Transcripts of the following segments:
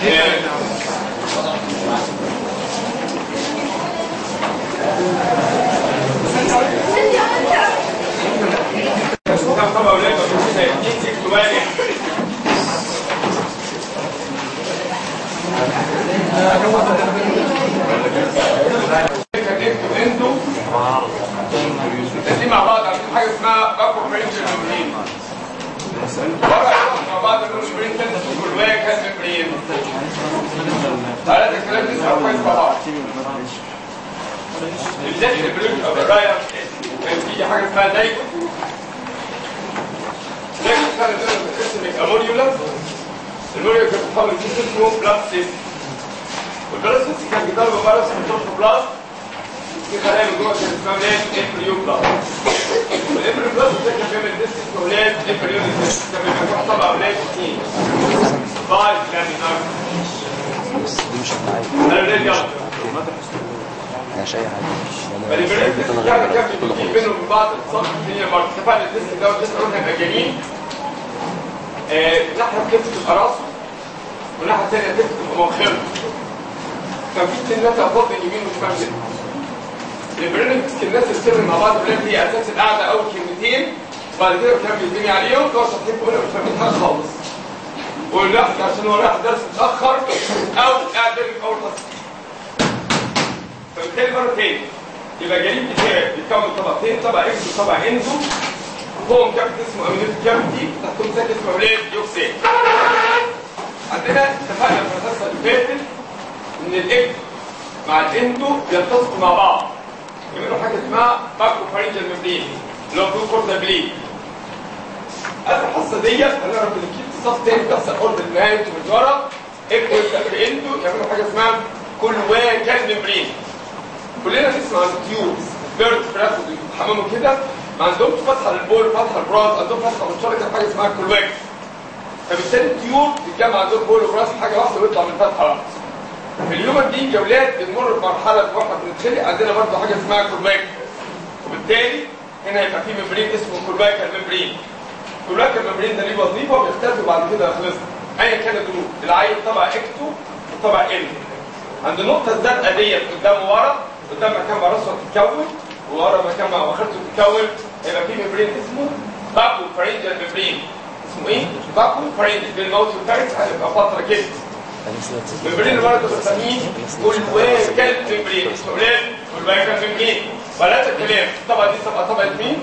طبعا اولاد يمسك واحد انتوا انتوا متفقين مع بعض عشان حاجه اسمها باكو فرنش ممبرين بره مع بعض الممبرين كانت كل واحد كان ممبرين تعالى الكلام نسمع كويس مع بعض بالذات البريك او الرايه كان في حاجه اسمها دايكو دايكو كانت اسم اموريولا الموريولا كانت بتحول جسم اسمه بلاستيك والبلاستيك كان بيضرب فيروس من توش بلاست في خلايا من جوه كانت اسمها ولاد افريو بلاست والافريو بلاست ده كان بيعمل ديسك اسمه ولاد افريو ديسك كان بيبقى طبعا ولاد اثنين فايف لامينار انا ولاد يلا مش اي حاجه فالبرنس يعني كان في بينهم وبين بعض الصف الدنيا برضه اتفقنا الديسك ده والديسك قلنا يبقى جنين آه، ناحيه كتف تبقى راسه والناحيه الثانيه كتف تبقى مؤخره كان في سنات افضل يمين وشمال كده البرنس الناس اللي بتعمل مع بعض البرنس هي اساس القعده اول كلمتين وبعد كده بتعمل الدنيا عليهم تقعد تحكي كلنا مش فاهمين حاجه خالص والواحد عشان هو رايح درس متاخر او قاعد بيعمل اول فصل فبالتالي مرة تاني يبقى جليد بتاعي بيتكون طبقتين طبقة اكس وطبقة انزو فوقهم كابت اسمه امينيت كابتي تحتهم ساك اسمه اولاد يوكسين عندنا اتفقنا في الحصة اللي فاتت ان الاكس مع الاندو بيلتصقوا مع بعض يعملوا حاجة اسمها باكو فارنجال ممبرين اللي هو بلو كوردا بليد اخر الحصة ديت هنعرف ان في صف تاني بيحصل قرب النهاية من ورا اكس يبدأ في اندو يعملوا حاجة اسمها كل واجل ممبرين كلنا نسمع عن التيوبس بيرد بياخدوا يتحمموا كده ما عندهمش فتحه للبول فتحه للبراز عندهم فتحه مشتركه في حاجه اسمها الكلواك فبالتالي التيوب بتتجمع عندهم بول وبراز في حاجه واحده ويطلع من فتحه واحده في اليوم دي يا اولاد بنمر بمرحله واحنا بنتخلق عندنا برضه حاجه اسمها كلواك وبالتالي هنا هيبقى في ممبرين اسمه كلواك الممبرين كلواك الممبرين ده ليه وظيفه وبيختفي وبعد كده خلصنا ايا كان الجروب العيل طبع اكتو وطبع ال عند النقطه الزرقاء ديت قدام ورا قدام مكان ما راسه تتكون وورا مكان ما اخرته تتكون هيبقى في ممبرين اسمه باكو فرنجال ممبرين اسمه ايه؟ باكو فرنجال بين الموت والفارس هيبقى فتره كده ممبرين برضه بنسميه والواكل ممبرين اسمه اولاد والواكل ممبرين ولا الكلام طبعا دي تبقى طبقه مين؟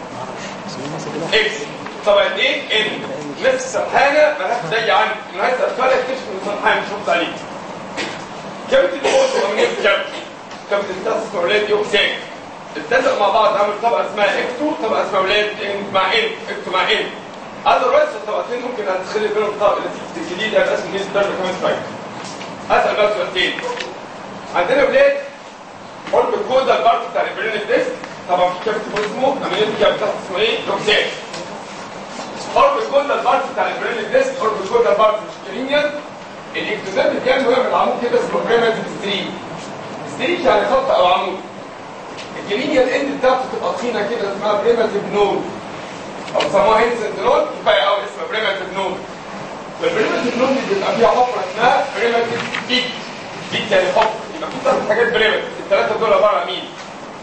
اكس طبقه ايه؟ ان نفس حاجه مالهاش زي عندي انه هيسال سؤال يكتشف ان الصفحه مش مفروض عليه كبت الفوز ومنين كبت كبت التاسس اولاد يوكسين اتفق مع بعض عمل طبقه اسمها اكتو طبقه اسمها اولاد ان مع ان اكتو مع ان اذروايز الطبقتين ممكن هتخلي بينهم طبقه نتيجه الجديد هيبقى اسمه نيز درجه كمان شويه اسال بقى سؤال تاني عندنا اولاد قرب الكودا البارت بتاع البرين ديسك طبعا في كابت اسمه امينيت كابت اسمه ايه؟ يوكسين قرب الكودا البارت بتاع البرين ديسك قرب الكودا البارت مش كرينيال الاكتزام بتاعه هو من عمود كده اسمه بريماتيف ستريك ستريك يعني خط او عمود الجرينيال اند بتاعته تبقى تخينه كده اسمها بريماتيف نود او سموها هينسنت نود كفايه قوي اسمها بريماتيف نود والبريماتيف نود دي بيبقى فيها حفره اسمها بريماتيف بيك بيك يعني حفره يبقى في ثلاث حاجات بريماتيف الثلاثه دول عباره عن مين؟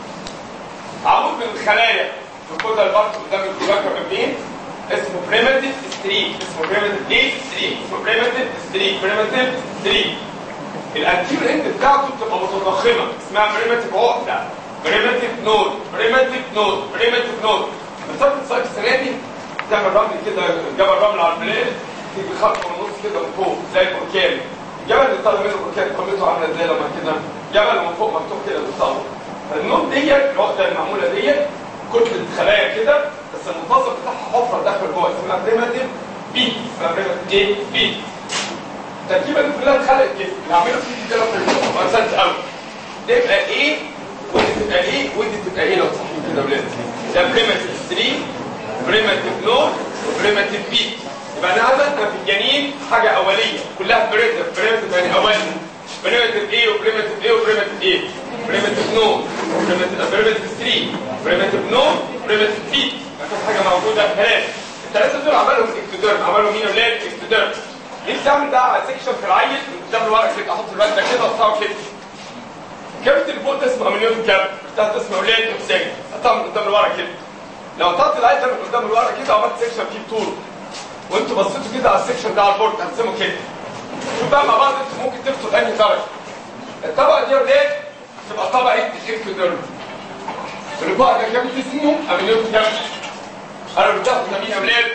عمود من الخلايا في كل البارت قدام الكواكب مبنيين اسمه بريماتيف ستريك اسمه بريماتيف ايه ستريك اسمه بريماتيف ستريك بريماتيف ستريك الانتير اند بتاعته بتبقى متضخمه اسمها بريماتيف عقده بريماتيف نود بريماتيف نود بريماتيف نود مسافه الصيف السنه دي تعمل رمل كده جبل رمل على البلاد تيجي خط ونص كده من فوق زي البركان الجبل اللي طالع منه البركان قمته عامله ازاي لما كده جبل من فوق مفتوح كده بتصور فالنود ديت العقده المعموله ديت كتله خلايا كده بس المنتصف بتاعها حفره داخل جوه اسمها بريماتيف بي اسمها بريماتيف ايه بي التركيبه دي كلها اتخلقت كده اللي عامله في كده في الجسم اساس قوي تبقى ايه ودي تبقى ايه ودي تبقى ايه لو صحيح كده ولاد ده بريماتيف 3 بريماتيف نور بريماتيف بي يبقى انا عملنا في الجنين حاجه اوليه كلها بريماتيف بريماتيف يعني اولي بريماتيف ايه وبريماتيف ايه وبريماتيف ايه بريماتيف نور بريماتيف بريماتيف 3 بريماتيف نور بريماتيف بي مفيش حاجه موجوده ثلاث الثلاثه دول عملهم اكتوديرم عملوا مين ولاد اكتوديرم نفسي اعمل ده على سيكشن في العيل قدام الورق كده احط الورق ده كده واقطعه كده كابت اللي فوق ده اسمه امنيوتن كاب تحت اسمه ولاد نفساني قطعه من قدام الورق كده لو قطعت العيل ده من قدام الورق كده وعملت سيكشن فيه بطوله وانتوا بصيتوا كده على السيكشن ده على البورد هتقسمه كده شوف بقى مع بعض انتوا ممكن تفتوا انهي درجه الطبقه دي يا ولاد تبقى طبقه الاكتوديرم اللي فوق ده كابت اسمه امنيوتن كاب انا بتاخد مين يا ولاد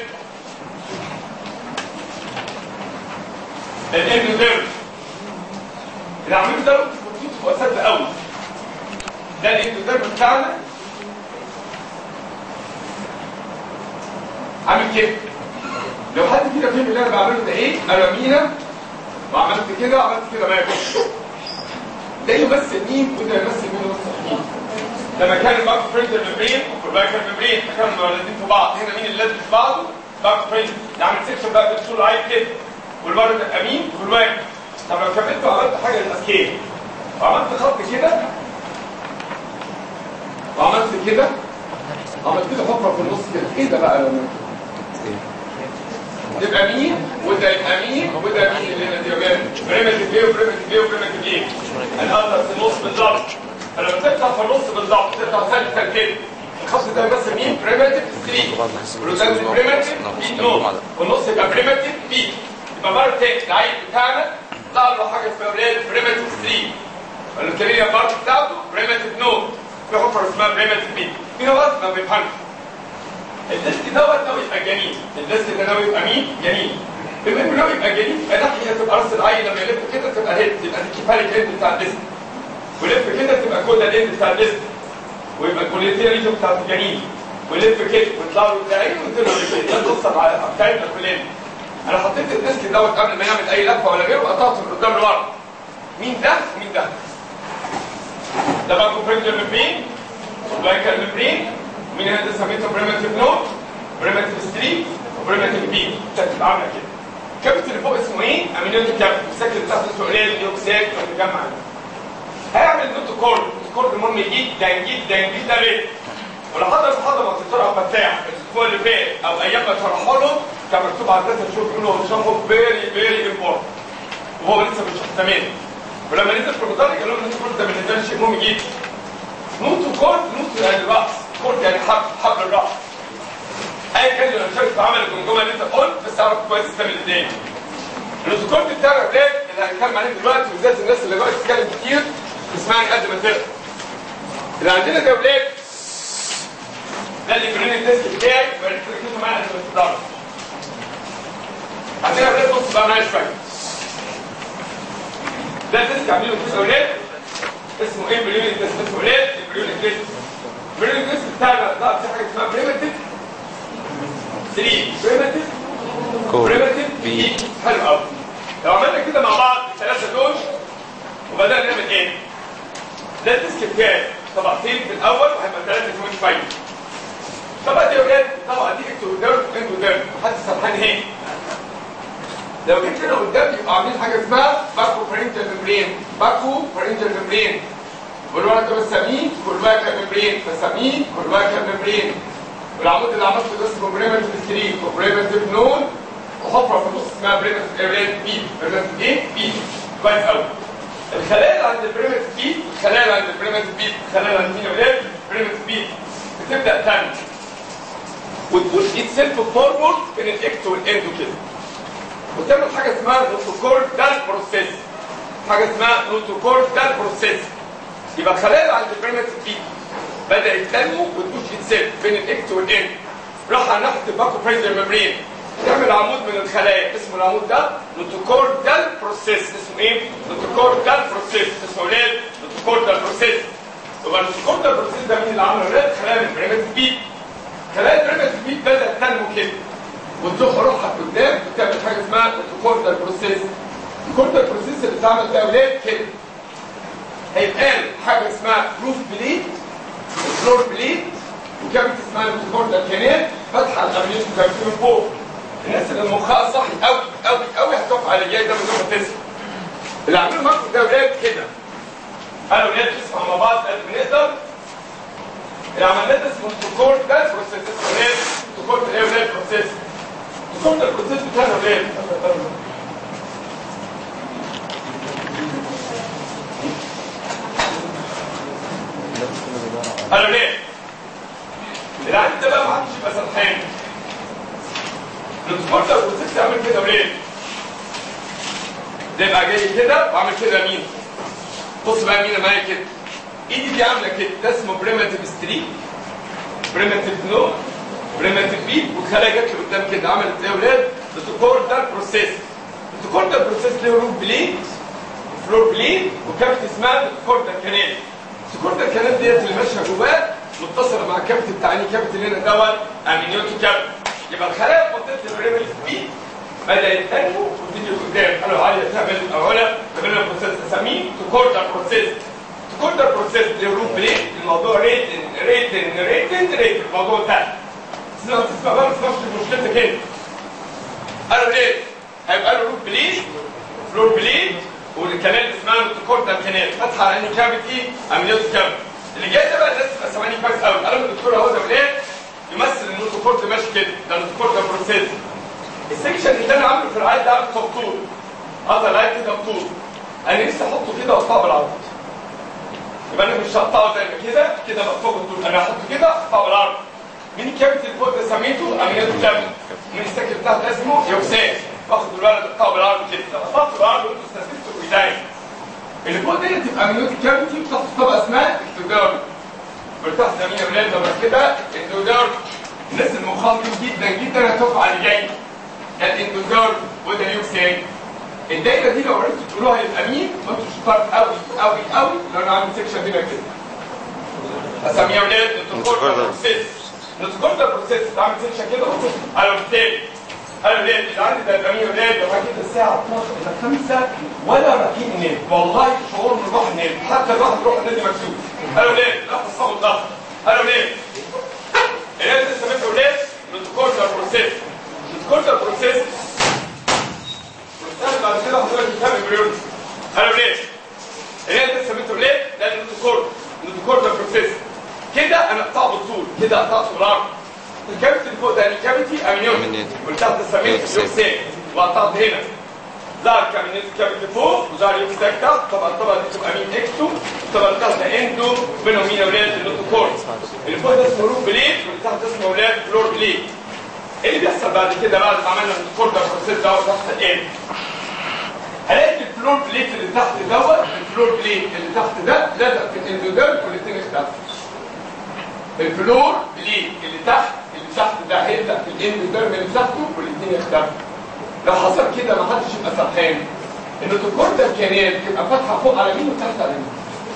الاندوثيرم العمود ده بروتين تبقى ثابته قوي ده الاندوثيرم بتاعنا عامل كده لو حد كده فهم اللي انا بعمله ده ايه ارمينا وعملت كده وعملت كده معاك ده يمثل مين وده يمثل مين ويمثل مين لما كان الباك فريندر ممبرين والباك ممبرين كانوا مولدين في بعض هنا مين اللي لازم في بعضه باك فريندر يعني سيكشن بقى بتقول عايز كده والبر ده امين والواحد طب لو كملت وعملت حاجه للاسكيل وعملت خط كده وعملت كده عملت كده حفره في النص كده ايه ده بقى لما تبقى مين وده يبقى مين وده مين اللي هنا دي بريمتيف ايه وبريمتيف ايه وبريمتيف ايه انا في النص بالظبط فلما تقطع في النص بالظبط تقطع سلسل كده الخط ده يمثل مين بريمتيف 3 والقدام بريمتيف بي نو والنص يبقى بريمتيف بي يبقى مره تاني العيل بتاعنا طلع له حاجه اسمها ولاد بريمتيف 3 والكاريريا بارت بتاعته بريمتيف نو في حفره اسمها بريمتيف بي في نوع ما بيفهمش الديسك دوت ناوي يبقى جنين الديسك ده ناوي يبقى مين جنين بما انه ناوي يبقى جنين يبقى ناحيه تبقى راس العين لما يلف كده تبقى هيد يبقى دي كفايه اند بتاع الديسك ولف كده تبقى كودا الاند بتاع الديسك ويبقى الكوليتيا ريجو بتاعت الجنين ولف كده ويطلع له العين ويطلع له كده ده القصه بتاعتنا كلنا انا حطيت الديسك دوت قبل ما يعمل اي لفه ولا غيره وقطعته من قدام لورا مين ده مين ده ده بقى كوبرينجر ممبرين وبايكر ممبرين مين هنا ده سميته بريمتيف نوت بريمتيف 3 وبريمتيف بي تبقى عامله كده الكابت اللي فوق اسمه ايه؟ امينوت كابت السكن بتاعته اسمه قليل ديوكسيد متجمع هيعمل نوت كورد الكورد المهم جدا جدا جدا ريت ولو حضر محاضره ما تتشرح بتاع الاسبوع اللي فات او ايام ما شرحوا له كان مكتوب على الداتا شوف يقولوا هو شرحه فيري فيري امبورتنت وهو لسه مش تمام ولما نزل في المدرج قالوا له الكورد ده بالنسبه لي شيء مهم جدا نوت كورد نوت يعني الراس كورد يعني حبل حبل الراس ايا كان اللي شارك في عمل الجمجمه اللي انت قلت بس اعرف كويس تعمل ازاي البروتوكول بتاع الراب اللي هنتكلم عليه دلوقتي وبالذات الناس اللي جايه تتكلم كتير تسمعني قد ما تقدر اللي عندنا ده ولاد ده اللي برين الديسك بتاعي وركزوا معايا قد ما تقدروا عندنا ولاد بص بقى معايا شويه ده الديسك عاملينه كده ولاد اسمه ايه برين الديسك اسمه ولاد برين الديسك برين الديسك بتاعنا ده في حاجه اسمها بريمتيف 3 بريمتيف بريمتيف بي حلو قوي لو عملنا كده مع بعض الثلاثه دول وبدانا نعمل ايه؟ ده الديسك بتاعي طبقتين في الاول وهيبقى ثلاثه كمان شويه طبقه دي يا ولاد الطبقه دي اكتوديرم اندوديرم محدش سرحان هنا لو جيت هنا قدام يبقى عاملين حاجه اسمها باكو فرنجل ممبرين باكو فرنجل ممبرين والورق ده بسميه كورباكا ممبرين بسميه كورباكا ممبرين والعمود اللي عملته ده اسمه بريمتيف 3 وبريمتيف نون وحفره في النص اسمها بريمتيف ايرين بي بريمتيف ايه بي كويس قوي الخلايا اللي عند البريمتيف بي الخلايا اللي عند البريمتيف بي الخلايا اللي عند مين ولاد بريمتيف بي بتبدا تنمو وتبوش اتسيلف فورورد بين الاكت والاندو كده وتعمل حاجه اسمها نوتوكوردال بروسيس حاجه اسمها نوتوكوردال بروسيس يبقى الخلايا اللي عند البريمتيف بي بدات تنمو وتبوش اتسيلف بين الاكت والاند راح على ناحيه الباكو فريزر ممبرين تعمل عمود من الخلايا اسمه العمود ده نوتوكوردال بروسيس اسمه ايه؟ نوتوكوردال بروسيس اسمه ايه؟ نوتوكوردال بروسيس يبقى النوتوكوردال بروسيس ده مين اللي عمله ده؟ خلايا البريمتيف بي خلايا البريمتيف بي بدات تنمو كده وتزق روحها قدام وتعمل حاجه اسمها نوتوكوردال بروسيس الكوردال بروسيس اللي اتعمل ده يا ولاد كده هيبقى حاجه اسمها روف بليد فلور بليد وكابت اسمها نوتوكوردال كانال فاتحه الامنيوس وكابت من فوق الناس اللي مخها صح قوي قوي قوي هتقف على الجاي ده من غير ما تسمع اللي عاملين الموقف ده ولاد كده قالوا ولاد نسمع مع بعض قد ما نقدر اللي عملناه ده اسمه التوكورد ده بروسيس اسمه ولاد التوكورد ايه ولاد بروسيس التوكورد ده البروسيس بتاعنا ولاد ده يبقى جاي كده واعمل كده مين بص بقى مين معايا كده ايدي دي عامله كده ده اسمه بريماتيف ستريك بريماتيف نو بريماتيف بي والخلايا جت لقدام كده عملت ايه يا ولاد؟ التكوردال بروسيس التكوردال بروسيس له روف بليد فلور بليد وكافت اسمها التكوردال كانال التكوردال كانال ديت اللي ماشيه جواه متصله مع الكابت بتاع انهي كابت اللي هنا دوت امينيوتي كابت يبقى الخلايا في منطقه البريماتيف بي بدات تنمو وتيجي قدام قالوا عايزه تعمل اولا تعمل بروسيس اسميه تكوردال بروسيس تكوردال بروسيس له روف بليد الموضوع ريتن ريتن ريتن ريتن الموضوع انتهى لو تسمع بقى ما تسمعش مشكلتك انت قالوا ليه؟ هيبقى له روف بليد فلور بليد والكنال اسمها الكورتال كنال فاتحه على انه كافيتي امنيوت كافيتي اللي جاي ده بقى الناس تبقى سامعني كويس قوي قالوا الدكتور اهو ده ولاد يمثل ان الكورت ماشي كده ده الكورت بروسيس السكشن اللي انا عامله في العيد ده عامل طول هذا العيد كده طول انا لسه احطه كده واقطعه بالعرض يبقى انا مش هقطعه زي ما كده كده بقى فوق الطول انا هحطه كده اقطعه بالعرض مين الكابت اللي فوق ده سميته امينات الكابت مين السكن بتاعه ده اسمه يوساس باخد الولد اقطعه بالعرض كده لو قطعته بالعرض وانتوا استثبتوا بايديا اللي فوق دي تبقى امينات الكابت بتاخد طبقه اسمها اكتوديرم مرتاح زميل يا ولاد لما كده اندوديرم الناس المخاطبين جدا جدا هتقف على اللي جاي ده الاندوديرم وده اليوساس الدايره دي لو عرفتوا تقولوها يبقى مين ما انتوا شطار قوي قوي قوي لو انا عامل سكشن هنا كده اسميها يا ولاد التكوردا بروسيس التكوردا بروسيس بعمل سكشن كده بص على بالتالي انا ولاد اللي عندي ده يبقى مين يا ولاد لو كده الساعه 12 الى 5 ولا راكين نام والله شعور من الواحد نام حتى الواحد يروح النادي مكسوف انا ولاد لا تصابوا الضغط انا ولاد الولاد لسه بس ولاد التكوردا بروسيس التكوردا بروسيس بروسيس بعد كده حضرتك بتفهم بريورتي انا ولاد الولاد لسه بنت ولاد ده النوتوكورد النوتوكورد بروسيس كده انا اقطعه بالطول كده اقطعه بالعرض الكابت اللي فوق ده الكابيتي امينيوت أمينيوت. والتحت سميت يوكسين وقطعت هنا ظهر كامينيوت كابت فوق وظهر يوكسين تحت طبعا الطبقه دي تبقى مين اكتو الطبقه اللي تحت اندو بينهم مين يا ولاد النوتوكورد اللي فوق ده اسمه روف بليد واللي تحت اسمه ولاد فلور بليد ايه اللي بيحصل بعد كده بعد ما عملنا النوتوكورد بروسيس ده تحت الاند هلاقي الفلور بليت اللي تحت دوت الفلور بليت اللي تحت ده لازق في الاندوديرم والاثنين اختفوا الفلور بليت اللي تحت اللي تحت ده هيلزق في الاندوديرم اللي تحته والاثنين اختفوا لو حصل كده ما حدش يبقى سرحان ان الكورتا الكانيال تبقى فاتحه فوق على مين وتحت على مين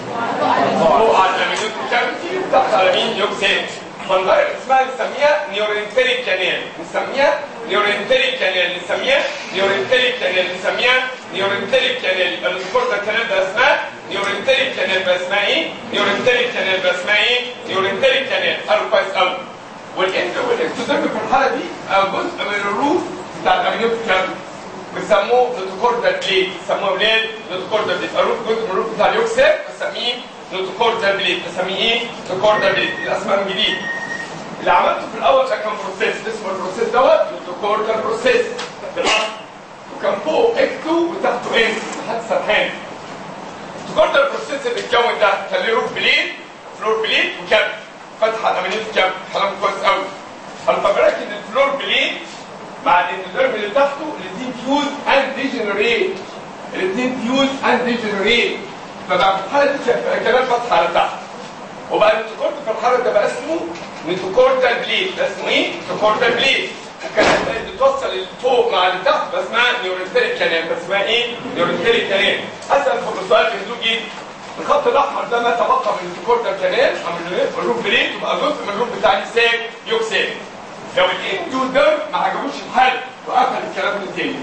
فوق على الامينوت كافيتي وتحت على مين يوكسين فالغير اسمها نسميها نيورنتريك كانال نسميها نيورنتريك كانال نسميها نيورنتريك كانال نسميها نيورنتريك كانال يبقى الكورتا كانال ده اسمها نيورنتريك كانال بقى اسمها ايه؟ نيورنتريك كانال بقى اسمها ايه؟ نيورنتريك كانال قالوا كويس قوي والاند والاكتوديرم في الحاله دي آه، جزء من الروف بتاع الامينوت كانال بيسموه نوتوكوردال بليد بيسموه ولاد نوتوكوردال بليد الروف جزء من الروف بتاع اليوكسير بسميه نوتوكوردال بليد بسميه ايه؟ نوتوكوردال بليد الاسماء الجديد اللي عملته في الاول ده كان بروسيس اسمه البروسيس دوت نوتوكوردال بروسيس في الاصل وكان فوق اكتو وتحته انت لحد سرحان النوتوكوردال بروسيس اللي اتكون ده كان له روف بليد فلور بليد وكاب فتحه الامينيت كاب كلام كويس قوي انا فاكرك ان الفلور بليد مع الاندوديرم اللي تحته الاثنين فيوز اند ديجنريت الاثنين فيوز اند ديجنريت فبقى في الحاله دي كان كمان فتحه على تحت وبقى النيتوكورد في الحاله ده بقى اسمه نيتوكوردال بليد ده اسمه ايه؟ نيتوكوردال بليد وكانت بتوصل الفوق مع اللي تحت بس اسمها نيورنتريك كانال بس اسمها ايه؟ نيورنتريك كانال اسال في السؤال في هدوء جدا الخط الاحمر ده ما تبقى من النيتوكوردال كانال او من الروف بليد وبقى جزء من الروف بتاع الانسان يوكسان لو الاندوديرم ما عجبوش الحال وقفل الكلام من تاني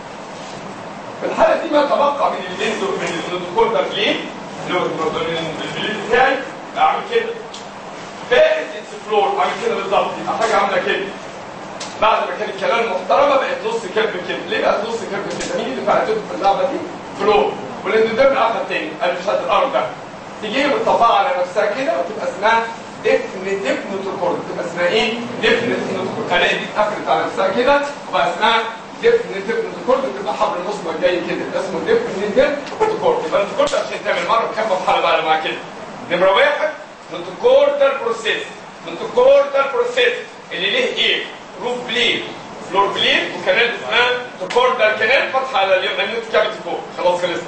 في الحاله دي ما تبقى من الاندو من النيتوكوردال بليد اللي هو من البليد بتاعي اعمل كده بقت اكسبلور عامل كده بالظبط يبقى حاجه عامله كده بعد ما كانت كلام محترمه بقت نص كلب كده ليه بقت نص كلب كده مين اللي فعلته في اللعبه دي فلور والاندوديرم قاعده تاني انا مش هات الارض ده تيجي مطبقه على نفسها كده وتبقى اسمها ديفنيتيف نوتوكورد تبقى اسمها ايه؟ ديفنيتيف نوتوكورد الاقي دي اتقفلت على نفسها كده وبقى اسمها ديفنيتيف نوتوكورد تبقى حبل المصبغ جاي كده ده اسمه ديفنيتيف نوتوكورد يبقى النوتوكورد عشان تعمل مره بكام مرحله بقى مع كده نمره واحد نوتوكوردال بروسيس نوتوكوردال بروسيس اللي ليه ايه؟ روف بليد فلور بليد وكانال اسمها النوتوكوردال كانال فتحه على اليومنيوت كافيتي فوق خلاص خلصنا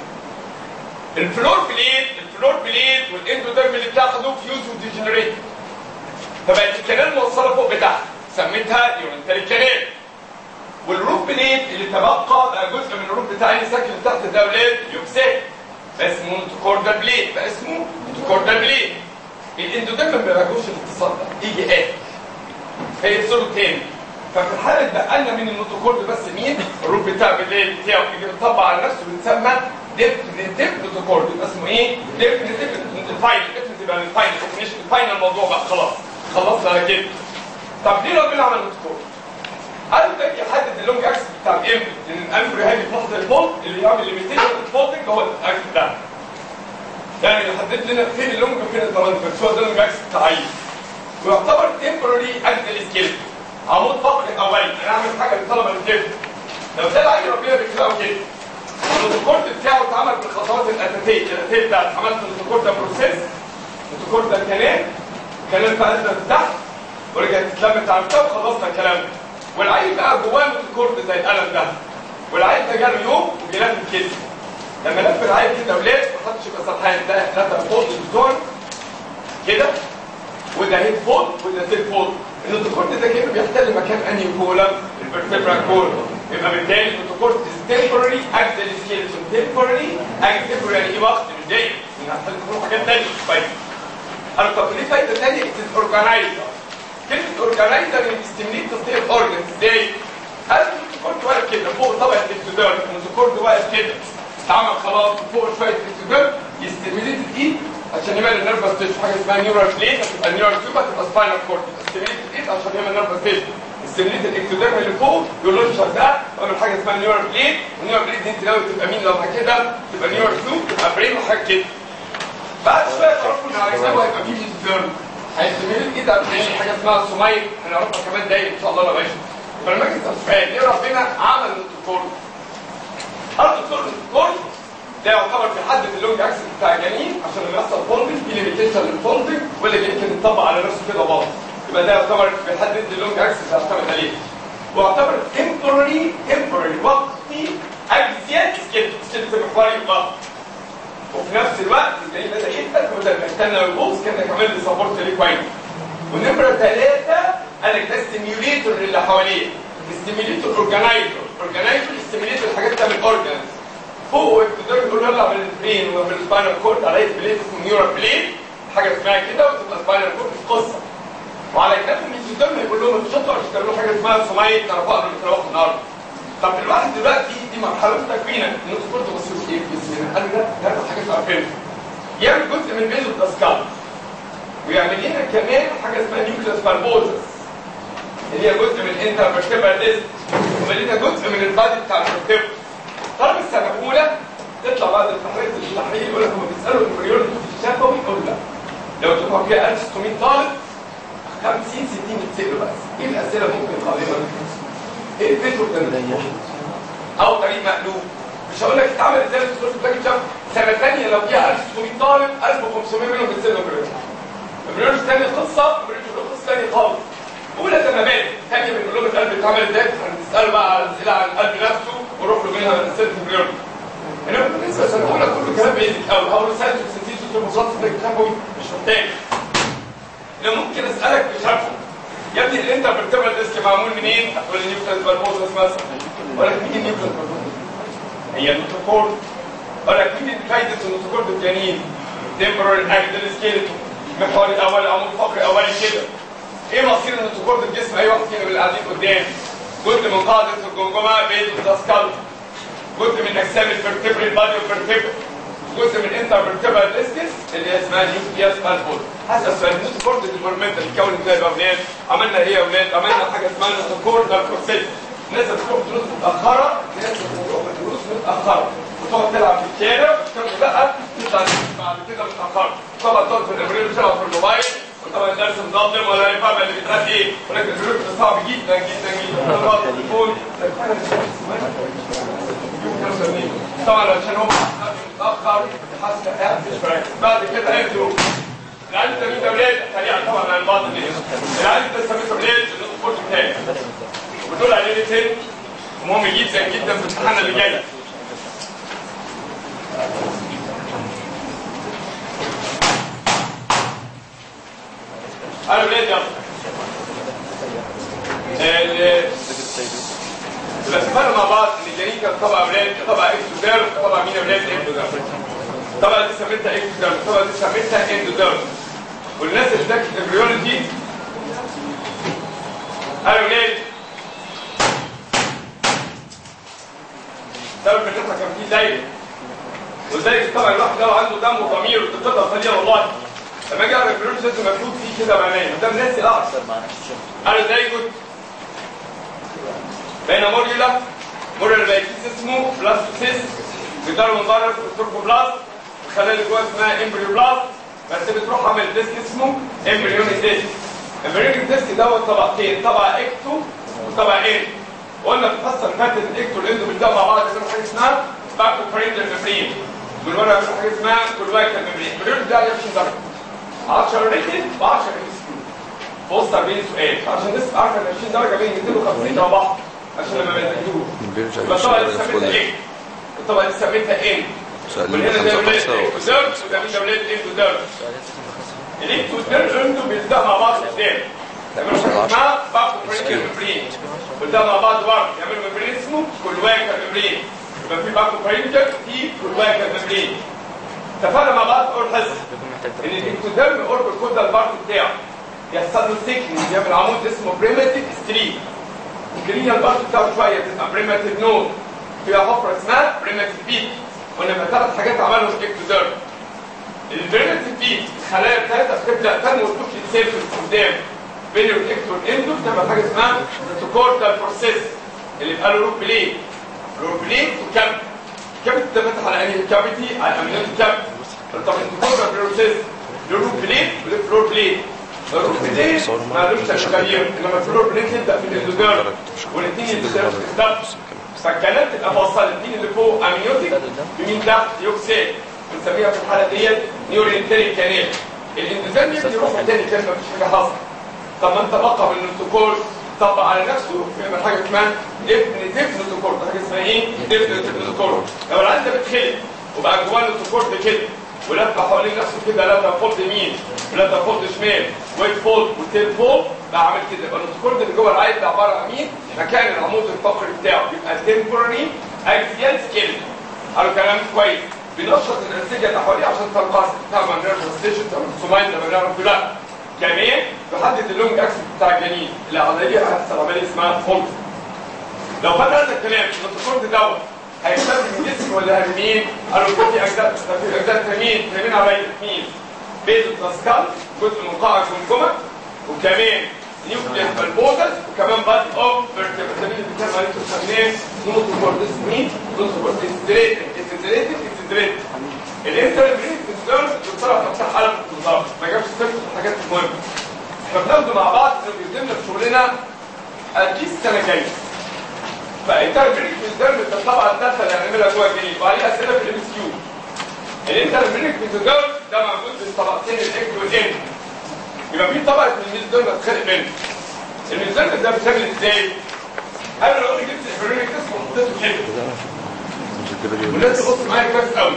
الفلور بليد الفلور بليد والاندوديرم اللي بتاخده فيوز وديجنريت فبقت الكنال موصله فوق بتاعها سميتها يورنتري كانال والروف بليد اللي تبقى بقى جزء من الروف بتاع اللي ساكن تحت ده ولاد يوكسات بقى اسمه نوتوكوردال بليد بقى اسمه نوتوكوردال بليد الاندوديرم ما بيراجعوش الاتصال ده يجي قافل فيفصلوا تاني ففي الحالة بقى لنا من النوتوكورد بس مين؟ الروب بتاع بالليل بتاعه اللي بيطبق على نفسه بيتسمى ديفنتيف نوتوكورد يبقى اسمه ايه؟ ديفنتيف الفاينل ديفنتيف يبقى الفاينل مش الفاينل الموضوع بقى خلاص خلصنا على كده طب ليه ربنا عمل نوتوكورد؟ قالوا ده يحدد اللونج اكس بتاع الامبل لان الامبل هادي في لحظه الفولت اللي يعمل ليميتيشن الفولتنج هو الاكس بتاعه يعني يحدد لنا فين اللونج وفين الترانسفير هو ده اللونج اكس بتاعي ويعتبر تمبرري اكزل سكيل عمود فقري اولي انا اعمل حاجه للطلبه الجد لو ده العيل ربنا بيكتبها كده النوتوكورد بتاعه اتعمل بالخطوات الاساسيه الاساسيه بتاعت عملت النوتوكورد ده بروسيس النوتوكورد ده كنال كنال بقى نزل تحت ورجعت اتلمت على الكتاب وخلصنا الكلام ده والعيل بقى جواه نوتوكورد زي القلم ده والعيل ده جاله يوم وبيلف كده لما لف العيل كده ولاد ما حطش يبقى سرحان ده ثلاثه فولد بتوع كده وده هيد فولد وده سيل فولد النوتوكورد ده كده بيحتل مكان انهي كولم الفرتبرا كولم يبقى بالتالي النوتوكورد is temporary axial skeleton temporary axial يعني ايه وقت مش دايم من هتحل تروح حاجات تانية كويس قالوا طب ليه فايده ثانيه is organizer كلمه organizer يعني بيستميت تصنيع الاورجنز ازاي؟ قال النوتوكورد واقف كده فوق طبقه الاكتوديرم النوتوكورد واقف كده اتعمل خلاص فوق شويه الاكتوديرم يستميليت الايد عشان يعمل النيرفس تيشو حاجه اسمها نيورال بليت هتبقى النيورال تيوب هتبقى سباينال كورد ستيميليت الايد عشان يعمل نيرفس تيشو ستيميليت الاكتوديرم اللي فوق يقول له انشر ده واعمل حاجه اسمها نيورال بليت والنيورال بليت دي انت ناوي تبقى مين لو كده تبقى نيورال تيوب تبقى برين وحاجه كده بعد شويه تعرفوا ان هيساوي هيبقى فيه ميزوثيرم هيستميليت ايد على حاجه اسمها سومايل هنعرفها كمان دقايق ان شاء الله لو عشت فلما اجي اسال سؤال ليه ربنا عمل النوتوكورد؟ قال الدكتور النوتوكورد ده يعتبر بيحدد اللونج اكسس بتاع الجنين عشان لما يحصل فولدنج في ليميتيشن للفولدنج واللي يمكن يتطبق على نفسه كده باظ يبقى ده يعتبر بيحدد اللونج اكسس اللي هيعتمد عليه ويعتبر تمبورري تمبورري وقتي اجزيات سكيل سكيل محوري وقت وفي نفس الوقت زي بدا يتقل وبدا محتاجنا يبوظ كان كمان اللي سبورت ليه كويس ونمره ثلاثه انا ده ستيميوليتور اللي حواليه ستيميوليتور اورجانيزر اورجانيزر ستيميوليتور الحاجات بتعمل اورجانز فوق تقدر تقول يلا من البرين ومن السباينال كورد على بليت اسمه نيورال بليت حاجه اسمها كده وتبقى سباينال كورد في قصه وعلى كده الميزوتيرم يقول لهم انتوا شطوا عشان تعملوا حاجه اسمها سمايل تعرفوها قبل ما تروحوا النهارده طب الواحد دلوقتي دي مرحله في تكوينك النقطه كورد بصوا ايه في جسمنا قال ده ده حاجه تعرفينها يعمل جزء من بيزو الدسكال ويعمل لنا كمان حاجه اسمها نيوكليوس بالبوزس اللي هي جزء من انترفيرتبرال ديسك ويعمل لنا جزء من البادي بتاع الفيرتبرال طالب السنه الاولى تطلع بعد التحرير التحرير يقول لك هم بيسالوا الامبريون الشفوي يقول لا لو تبقى فيها 1600 طالب 50 60 يتسالوا بس ايه الاسئله ممكن غالبا ايه الفيديو ده او طريق مقلوب مش هقول لك اتعمل ازاي الدكتور في بلاك شاف سنه ثانيه لو فيها 1600 طالب 1500 منهم بيتسالوا امبريون امبريون الثاني قصه امبريون قصه ثانيه خالص اولى تمامات ثانيه بنقول لهم القلب بيتعمل ازاي هنساله بقى على اسئله عن القلب نفسه ونروح له منها من اسئله الامبريون انما بالنسبه لسنه اولى كله كلام بيزك قوي اول سنه سنتيز والمصادف ده كتابوي مش محتاج لو ممكن اسالك مش عارفه يا ابني اللي انت بتعمل ديسك معمول منين؟ هتقول لي نيوكليس بالبوزس مثلا ولا مين النيوكليس بالبوزس؟ هي النوتوكورد ولا مين فايده النوتوكورد الجنين؟ تمبرال اكدل سكيلتون محور الاول عمود فقري اولي كده ايه مصير النوتوكورد الجسم اي واحد فينا من اللي قاعدين قدام جزء من قاعده الجمجمه بيت الداسكال جزء من اجسام الفرتبرال بادي والفرتبرال جزء من انترفرتبرال ديسكس اللي هي اسمها نيوكليوس بالبول حسب سؤال النوتوكورد المورمنت اللي بتكون ازاي يا اولاد عملنا ايه يا اولاد عملنا حاجه اسمها النوتوكورد بالبروسيس الناس اللي بتروح دروس متاخره الناس اللي بتروح دروس متاخره وتقعد تلعب في الشارع وتشتغل بقى تطلع بعد كده متاخره طبعا تقعد في الامريكا بتلعب في الموبايل وطبعا الدرس مضلم ولا يفهم اللي بيتقال ايه ولكن الدروس صعب جدا جدا جدا طبعا التليفون طبعا عشان هم متاخر حاسس قاعد مش مركز بعد كده هيبدوا العيال التمرين ده ولاد سريعا طبعا عن بعض الناس العيال ده سميته ولاد النص بتاعي ودول عليه تاني مهم جدا جدا في الامتحان اللي جاي انا ولاد يلا ال- يبقى اتفقنا مع بعض ان الجنين كان طبعا اولاد طبعا اكتوديرم طبعا مين اولاد اكتوديرم طبعا دي سميتها اكتوديرم طبعا دي سميتها اندوديرم والناس اللي ذاكرت امبريولوجي انا ولاد ده المجموعه كان فيه دايره ولذلك طبعا الواحد لو عنده دم وضمير وتقدر خليه والله لما اجي اقرا الامبريولوجي لازم مكتوب فيه كده معناه قدام ناس اعرف انا ازاي قلت بين موريولا موريولا بايكيس اسمه بلاستوسيس بيقدروا من بره التوربوبلاست الخلايا اللي جوه اسمها امبريوبلاست بس بتروح عامل ديسك اسمه امبريونيك ديسك امبريونيك ديسك دوت طبقتين طبقه اكتو وطبقه ان وقلنا في الفصل اللي فاتت الاكتو والاندو بيبداوا مع بعض يعملوا حاجه اسمها باكو فريندر ميمبرين من ورا يعملوا حاجه اسمها كولوايكال ميمبرين الامبريونيك ده 20 درجه 10 ريتد و 10 ريتد بص بين سؤال عشان بس عارف ان 20 درجه بين 250 مع بعض عشان لما بيذاكروه بيرجع يبقى الطبقه دي يشتغل سميتها فل. ايه؟ الطبقه دي سميتها ان سألني وهنا ده خمسة ولاد خمسة اكتوديرم وده مين ده ولاد اندوديرم الاكتوديرم انتوا بيلزقوا مع بعض قدام تعملوا حاجه اسمها باكو فريندر ميمبرين قدام مع بعض برضه يعملوا ميمبرين اسمه كولوايكال ميمبرين يبقى في باكو فريندر في كولوايكال ميمبرين اتفقنا مع بعض اول حصه ان الاكتوديرم قرب الكود ده البارت بتاعه يحصل له سيكنج يعمل عمود اسمه بريماتيف ستريم الكرينيال بارت بتاعه شويه تبقى بريماتيف نود فيها حفره اسمها بريماتيف بيت قلنا ثلاث حاجات عملهم الاكتوديرم البريماتيف بيت الخلايا بتاعتها بتبدا تنمو وتخش تسافر قدام بين الاكتور اندو بتعمل حاجه اسمها بروتوكورتال بروسيس اللي بقى له روب بليه روب بليه وكابت كابت ده فتح على انهي كافيتي على الامنيوت كابت طب البروتوكورتال بروسيس له روب بليه وله فلور بليه الروب بليه ما لهمش تغيير انما الفلور بليه تبدا في الاندوجيرم والاثنين يتساووا في الضغط فالكلام تبقى موصل الاثنين اللي فوق امنيوتيك بمين تحت يوكسيل بنسميها في الحاله ديت نيورينتري كانال الاندوجيرم يبني روحه تاني كان مفيش حاجه حصلت طب ما انت بقى بالبروتوكول طبق على نفسه يعمل حاجه اسمها ابن ديف بروتوكول حاجه اسمها ايه؟ ديف بروتوكول لو العيال ده بتخلق وبقى جواه البروتوكول ده كده ولف حوالين نفسه كده لف فولد يمين ولف فولد شمال ويت فولد وتيل فولد بقى عامل كده يبقى البروتوكول ده اللي جوه العيل ده عباره عن مين؟ مكان العمود الفقري بتاعه يبقى تمبوراري اكسيال سكيل قالوا كلام كويس بنشط الانسجه اللي حواليه عشان تنقص تعمل نيرفس ستيشن تعمل سومايل لما نعرف لا كمان تحدد اللونج اكسس بتاع الجنين العمليه هتحصل عمليه اسمها فولد لو فاكر هذا الكلام الفولد دوت هيستخدم الجسم ولا مين؟ قالوا في اجزاء في اجزاء تمين تمين على مين؟ بيز التاسكال جزء من قاع الجمجمه وكمان نيوكليس بالبوزس وكمان بادي اوف فيرتيبرال اللي بيتكلم عليه بنسميه نوت كوردس مين؟ نوت كوردس ستريت ستريت ستريت الانتربريت بتدرس بتصرف نفسها حاله بالظبط ما جابش سيره الحاجات المهمه احنا بناخده مع بعض انه بيتم في شغلنا اكيد السنه الجايه فالانتربريت بتدرس الطبقه الثالثه اللي هنعملها جوه الجنين وعليها اسئله في الام اس كيو الانتربريت بتدرس ده موجود في الطبقتين الاكس والان يبقى في طبقه من الميزدرم هتخلق منه الميزدرم ده بيتعمل ازاي؟ انا لو قلت جبت الانتربريت اسمه حطيته كده والناس تبص معايا كويس قوي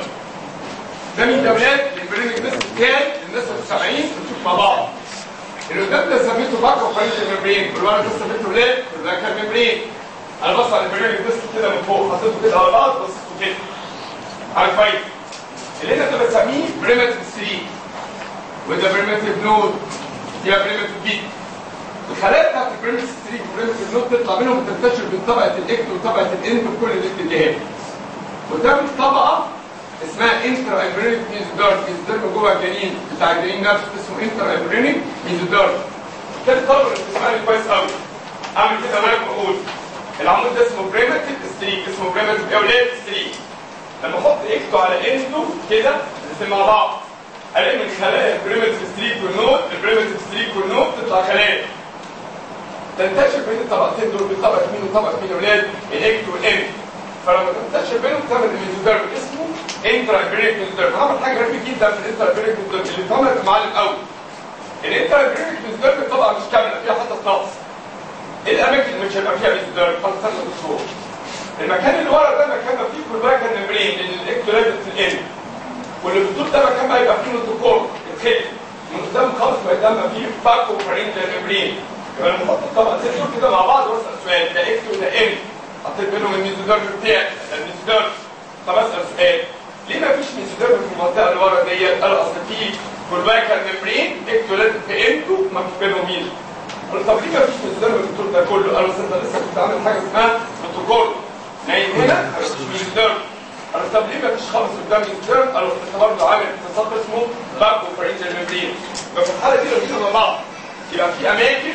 ده مين ده ولاد البريمك بس كان الناس السامعين بنشوف مع بعض اللي قدام ده سميته باك وفريق الممبرين والورق ده سميته ولاد ده كان ممبرين انا بص على البريمك بس كده من فوق حطيته كده على بعض بصيته كده على كويس اللي هنا ده بسميه بريمتيف 3 وده بريمتيف نود دي بريمتيف بي الخلايا بتاعت البريمتيف 3 والبريمتيف نود تطلع منهم بتنتشر بين طبقه الاكت وطبقه الانت في كل الاتجاهات وتعمل طبقه اسمها انترا امبرينيك ميزوديرم ميزوديرم جوه الجنين بتاع الجنين نفسه اسمه انترا امبرينيك ميزوديرم تاني طبقه اللي بتسمعني كويس قوي اعمل كده معاك واقول العمود ده اسمه بريماتيف ستريك اسمه بريماتيف اولاد ستريك لما احط اكتو على انتو كده نرسم مع بعض الاقي من خلايا البريماتيف ستريك والنود البريماتيف ستريك والنود تطلع خلايا تنتشر بين الطبقتين دول بين طبقه مين وطبقه مين اولاد الاكتو والانت فلما تنتشر بينهم تعمل الميزوديرم اسمه انترا امبريك ميزوديرم هعمل حاجه غريبه جدا في الانترا امبريك ميزوديرم اللي فهمها المعلم قوي الانترا امبريك ميزوديرم طبعا مش كامله فيها حته نقص ايه الاماكن اللي مش هيبقى فيها ميزوديرم خلاص استنى الدكتور المكان اللي ورا ده مكان ما فيه كورباكا ممبرين لان الاكتولابت في الان واللي بالطول ده مكان بقى يبقى فيه نوتوكور الخيل من قدام خالص بقى ده ما فيه باكو فرينجر ممبرين يبقى لما نحط طبعا ست دول كده مع بعض واسال سؤال ده اكس وده ان حطيت بينهم الميزوديرم بتاعي الميزوديرم طب اسال سؤال ليه ما فيش ميزوديرم في المنطقه اللي ورا ديت؟ قال اصل في كورباكا ممبرين اكتولابت في انتو ما فيش بينهم ميزو قال طب ليه ما فيش ميزوديرم في الطول ده كله؟ قالوا اصل انت لسه كنت عامل حاجه اسمها بروتوكول نايم هنا مش ميزوديرم قالوا طب ليه ما فيش خالص قدام ميزوديرم؟ قالوا انت برضه عامل اتصال اسمه باكو فرينجر ممبرين يبقى في الحاله دي لو جينا مع بعض يبقى في اماكن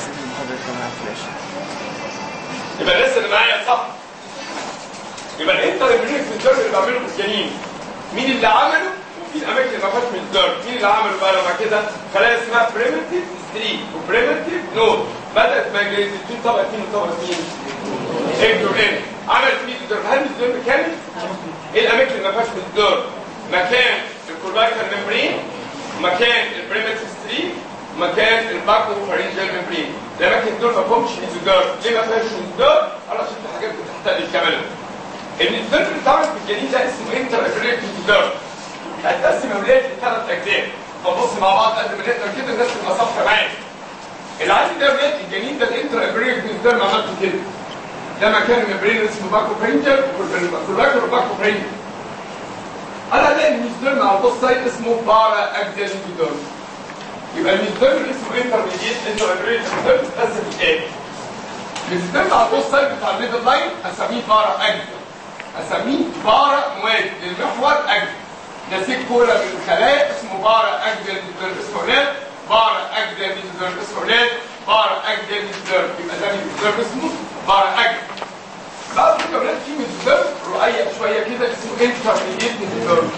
يبقى الناس اللي معايا صح يبقى الانتر امبريك ميزوديرم اللي بعمله في الجنين مين اللي عمله وفي الاماكن اللي ما فيهاش ميزوديرم مين اللي عمله بقى لما كده خلايا اسمها بريمتيف ستريك وبريمتيف نود بدات مايجريت بين طبقه 2 وطبقه 2 اكتور ان عملت ميزوديرم هل الميزوديرم كامل؟ ايه الاماكن اللي ما فيهاش ميزوديرم؟ مكان الكوربايكال ممبرين مكان البريمتيف ستريك مكان الباكو فارنجال ممبرين الاماكن دول ما فيهمش ميزوديرم ليه ما فيهاش ميزوديرم؟ قال عشان في حاجات بتحتاج الكمال الميزوديرم اللي اتعمل في الجنين ده اسمه انتر افريك ميزوديرم هتقسم اولاد لثلاث اجزاء فنبص مع بعض قد ما نقدر كده الناس تبقى صفحه معايا اللي عندي ده اولاد الجنين ده الانتر افريك ميزوديرم عملته كده ده مكان الممبرين اسمه باكو فارنجال والباكو باكو فارنجال انا الاقي الميزوديرم على البوست سايد اسمه بارا اجزاء ميزوديرم يبقى الميزوديرم اللي اسمه انترميديت انترميديت ميزوديرم بتتقسم لايه؟ الميزوديرم على البوست سايد بتاع الميدل لاين اسميه بارا اجزاء اسميه بارا مواد للمحور اجزاء نسيج كوره من الخلايا اسمه بارا اجزاء ميزوديرم اسمه اولاد بارا اجزاء ميزوديرم اسمه اولاد بارا اجزاء ميزوديرم يبقى ده ميزوديرم اسمه بارا اجزاء بعد كده ولاد في ميزوديرم رقيق شويه كده اسمه انترميديت ميزوديرم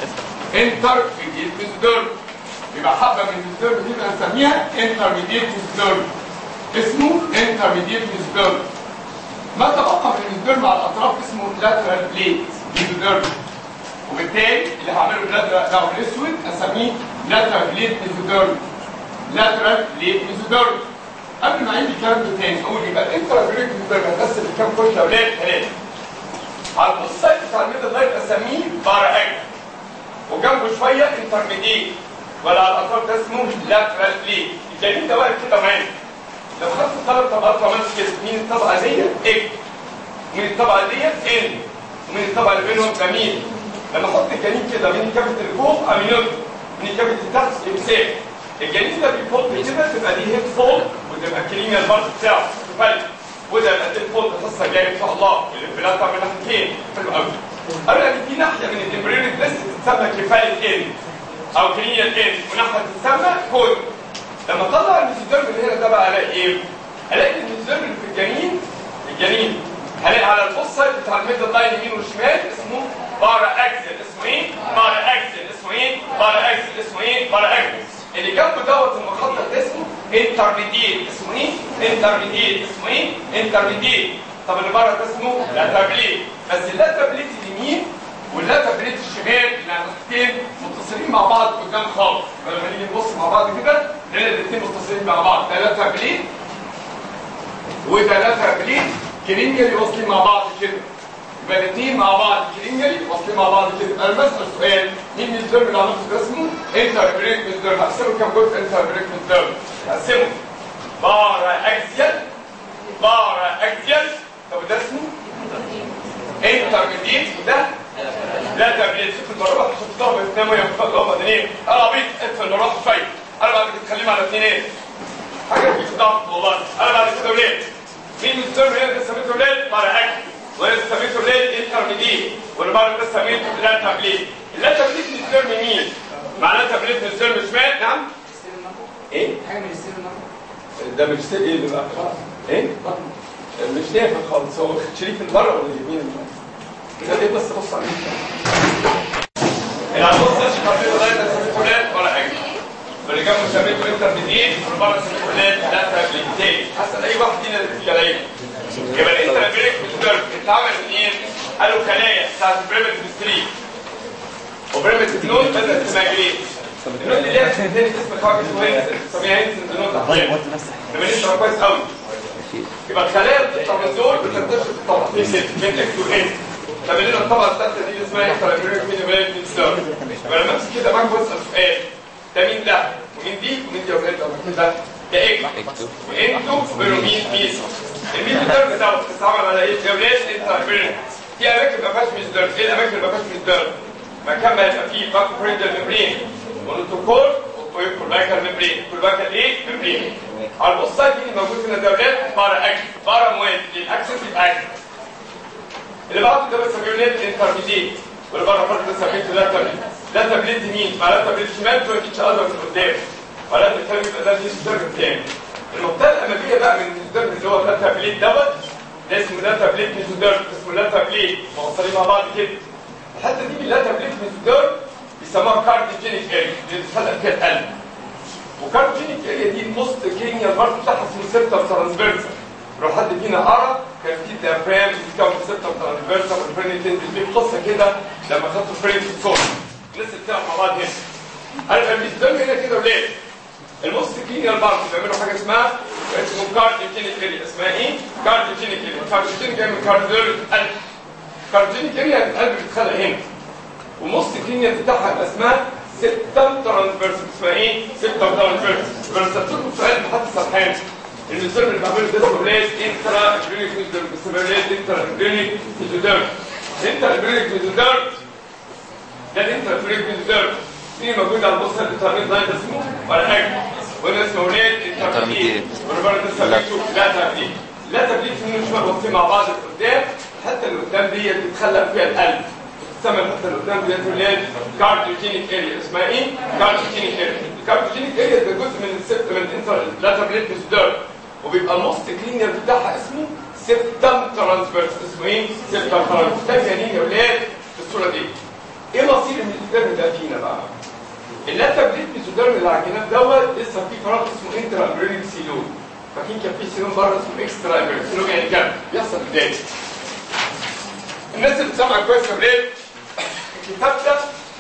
انترميديت ميزوديرم يبقى حبه من الميزوديرم دي بنسميها انترميديت ميزوديرم اسمه انترميديت ميزوديرم ما تبقى من الميزوديرم على الاطراف اسمه لاترال بليت ميزوديرم وبالتالي اللي هعمله لاترال لو الاسود اسميه لاترال بليت ميزوديرم لاترال بليت ميزوديرم قبل ما اعيد الكلام ده تاني اقول يبقى الانترابريك ميزوديرم هتقسم الكام كويس يا اولاد ثلاثه على البوست بتاع الميدل لاين اسميه بارا اجل وجنبه شويه انترميديت ولا على الاطراف ده اسمه لاترال بليت الجنين ده واقف كده معانا لو خدت ثلاث طبقات وعملت كده مين الطبقه دي اك ومن الطبقه دي ان ومن الطبقه اللي بينهم ده مين لما احط الجنين كده من الكبت اللي فوق امينوت من الكبت اللي تحت امساك الجنين ده بيفوت كده تبقى دي هيد فوق وتبقى كلينيا البارت بتاعه فلت وده يبقى دي فوق الحصه الجايه ان شاء الله الانفلات طبعا من ناحيتين حلو قوي قالوا لك في ناحيه من الامبريونيك ليست تتسمى كفايه ان او كلينيا ان وناحيه تتسمى كود لما اطلع الميزوديرم اللي هنا ده بقى الاقي ايه؟ الاقي الميزوديرم اللي في الجنين الجنين هلاقي على البوست سايد بتاع الميدل لاين يمين وشمال اسمه بارا اكسل اسمه ايه؟ بارا اكسل اسمه ايه؟ بارا اكسل اسمه ايه؟ بارا اكسل اللي جنب دوت المخطط اسمه انترميديت اسمه ايه؟ انترميديت اسمه ايه؟ انترميديت طب اللي بره ده اسمه لاتابليت بس اللاتابليت اليمين واللاتابليت الشمال الناحيتين متصلين مع بعض قدام خالص لما نيجي نبص مع بعض كده نلاقي الاثنين متصلين مع بعض ده لاتابليت وده لاتابليت كلينيالي واصلين مع بعض كده يبقى الاثنين مع بعض كلينيالي واصلين مع بعض كده انا بسال سؤال مين الزرم اللي عملته ده اسمه انتر بريك ميزدرم هقسمه كام جزء انتر بريك ميزدرم هقسمه بارا اكسيال بارا اكسيال طب ده اسمه انترميديت وده لا تبليد في المروحه عشان تضرب اثنين وهي مفضله مدنيه انا عبيط في المروحه شويه انا بعد كده اتكلم على اثنين ايه حاجه مش ضغط والله انا بعد كده ولاد مين الزرم هنا اللي سميته ولاد بارا اكسيال وانا سميته ولاد انترميديت واللي بعد كده سميته لا تبليد اللا تبليد من الزرم مين معناه تبليد من الزرم شمال نعم ايه حاجه من السر النهارده ده مش سيد ايه اللي بقى ايه مش نافع خالص هو شريك من بره ولا اليمين ده ايه بس بص عليه العمود ده شكله ده ده سميته ولاد ولا حاجه واللي جنبه سميته انترميديت واللي بره سميته ولاد لا تبليد حسن اي واحد فينا اللي فيه كلايه يبقى الانترميديت بالدرج اتعمل منين؟ قالوا خلايا بتاعت البريمتيف ستريك وبريمتيف نود بدات تماجريت النود اللي هي تاني اسم خارج اسمه هينسن سميها هينسن النود طيب وانت نفسك لما نشرب كويس قوي يبقى الخلايا بتطلع من دول بتنتشر في الطبقتين من اكس وان تعمل لنا الطبقه الثالثه دي اللي اسمها انترابيريك مينيمال ميكسر يبقى لما امسك كده معاك بسال سؤال ده مين ده؟ ومين دي؟ ومين دي يا ولاد؟ ده ده اكس وانتو وبينهم مين بيس المين الدرج ده بتتعامل على ايه؟ يا ولاد انترابيريك في اماكن ما فيهاش ميزدرج ايه الاماكن اللي ما فيهاش ميزدرج؟ مكان ما يبقى فيه باك بريدر ميمبرين مونوتوكول وكولباكر ميمبرين كولباكر ايه؟ ميمبرين على البوستات دي موجود هنا دولات بارا اكس بارا مواد الاكسس يبقى اكس اللي بعده ده بنسميه نت انترميديت واللي بره فرق ده سميته لا تابلت لا تابلت يمين مع لا تابلت شمال تو اتش اذر من قدام ولا تتكلم يبقى ده الدرج الثاني المنطقه الاماميه بقى من الدرج اللي هو لا تابلت دوت ده اسمه لا تابلت ميزودرج اسمه لا تابلت موصلين مع بعض كده الحته دي من لا تابلت ميزودرج بيسموها كارديجينيك اريا اللي بتخلق فيها القلب وكارديجينيك اريا دي النص كينيا برضه بتاعها اسمه سيرتا ترانسفيرسال لو حد فينا قرا كان في ديافرام في كام سيرتا ترانسفيرسال والبرين تنزل دي قصه كده لما خدتوا فريم في الصوت الناس بتلعب مع بعض هنا عارف الاسلام هنا كده وليه؟ النص كينيا برضه بيعملوا حاجه اسمها اسمه كارديجينيك اريا اسمها ايه؟ كارديجينيك اريا كارديجينيك جاي من كارديولوجي القلب كارديجينيك اريا القلب بيتخلق هنا ونص الكينيا بتاعها يبقى اسمها سيبتم ترانسفيرس اسمها ايه؟ سيبتم ترانسفيرس فلسفتكم سؤال محدد سرحان ان الزر اللي بعمله ده اسمه ليس انترا ابرينيك ميزوديرم اسمه ليس انترا ابرينيك ميزوديرم انترا ابرينيك ميزوديرم ده الانترا ابرينيك ميزوديرم مين موجود على البوستر الانترنت ده اسمه ولا حاجه وده اسمه ليس انترميديت والربار ده سميته لا تبليد لا تبليد في شويه واقفين مع بعض قدام حتى اللي قدام دي بتتخلق فيها القلب تسمى الحته اللي قدام دي ولاد كارديوجينيك اريا اسمها ايه؟ كارديوجينيك اريا الكارديوجينيك اريا ده جزء من السبت من الانتر لاتراليت ميزوديرم وبيبقى النص كلينير بتاعها اسمه سيبتم ترانسفيرس اسمه ايه؟ سيبتم ترانسفيرس ده جنين يا ولاد في الصوره دي ايه مصير الميزوديرم ده فينا بقى؟ اللاتراليت ميزوديرم اللي على الجناب دوت لسه في فراغ اسمه انترا امبرينيك سيلون فاكرين كان في سيلون بره اسمه اكسترا امبرينيك سيلون يعني كام؟ بيحصل ازاي؟ الناس اللي بتسمع كويس يا ولاد الكتاب ده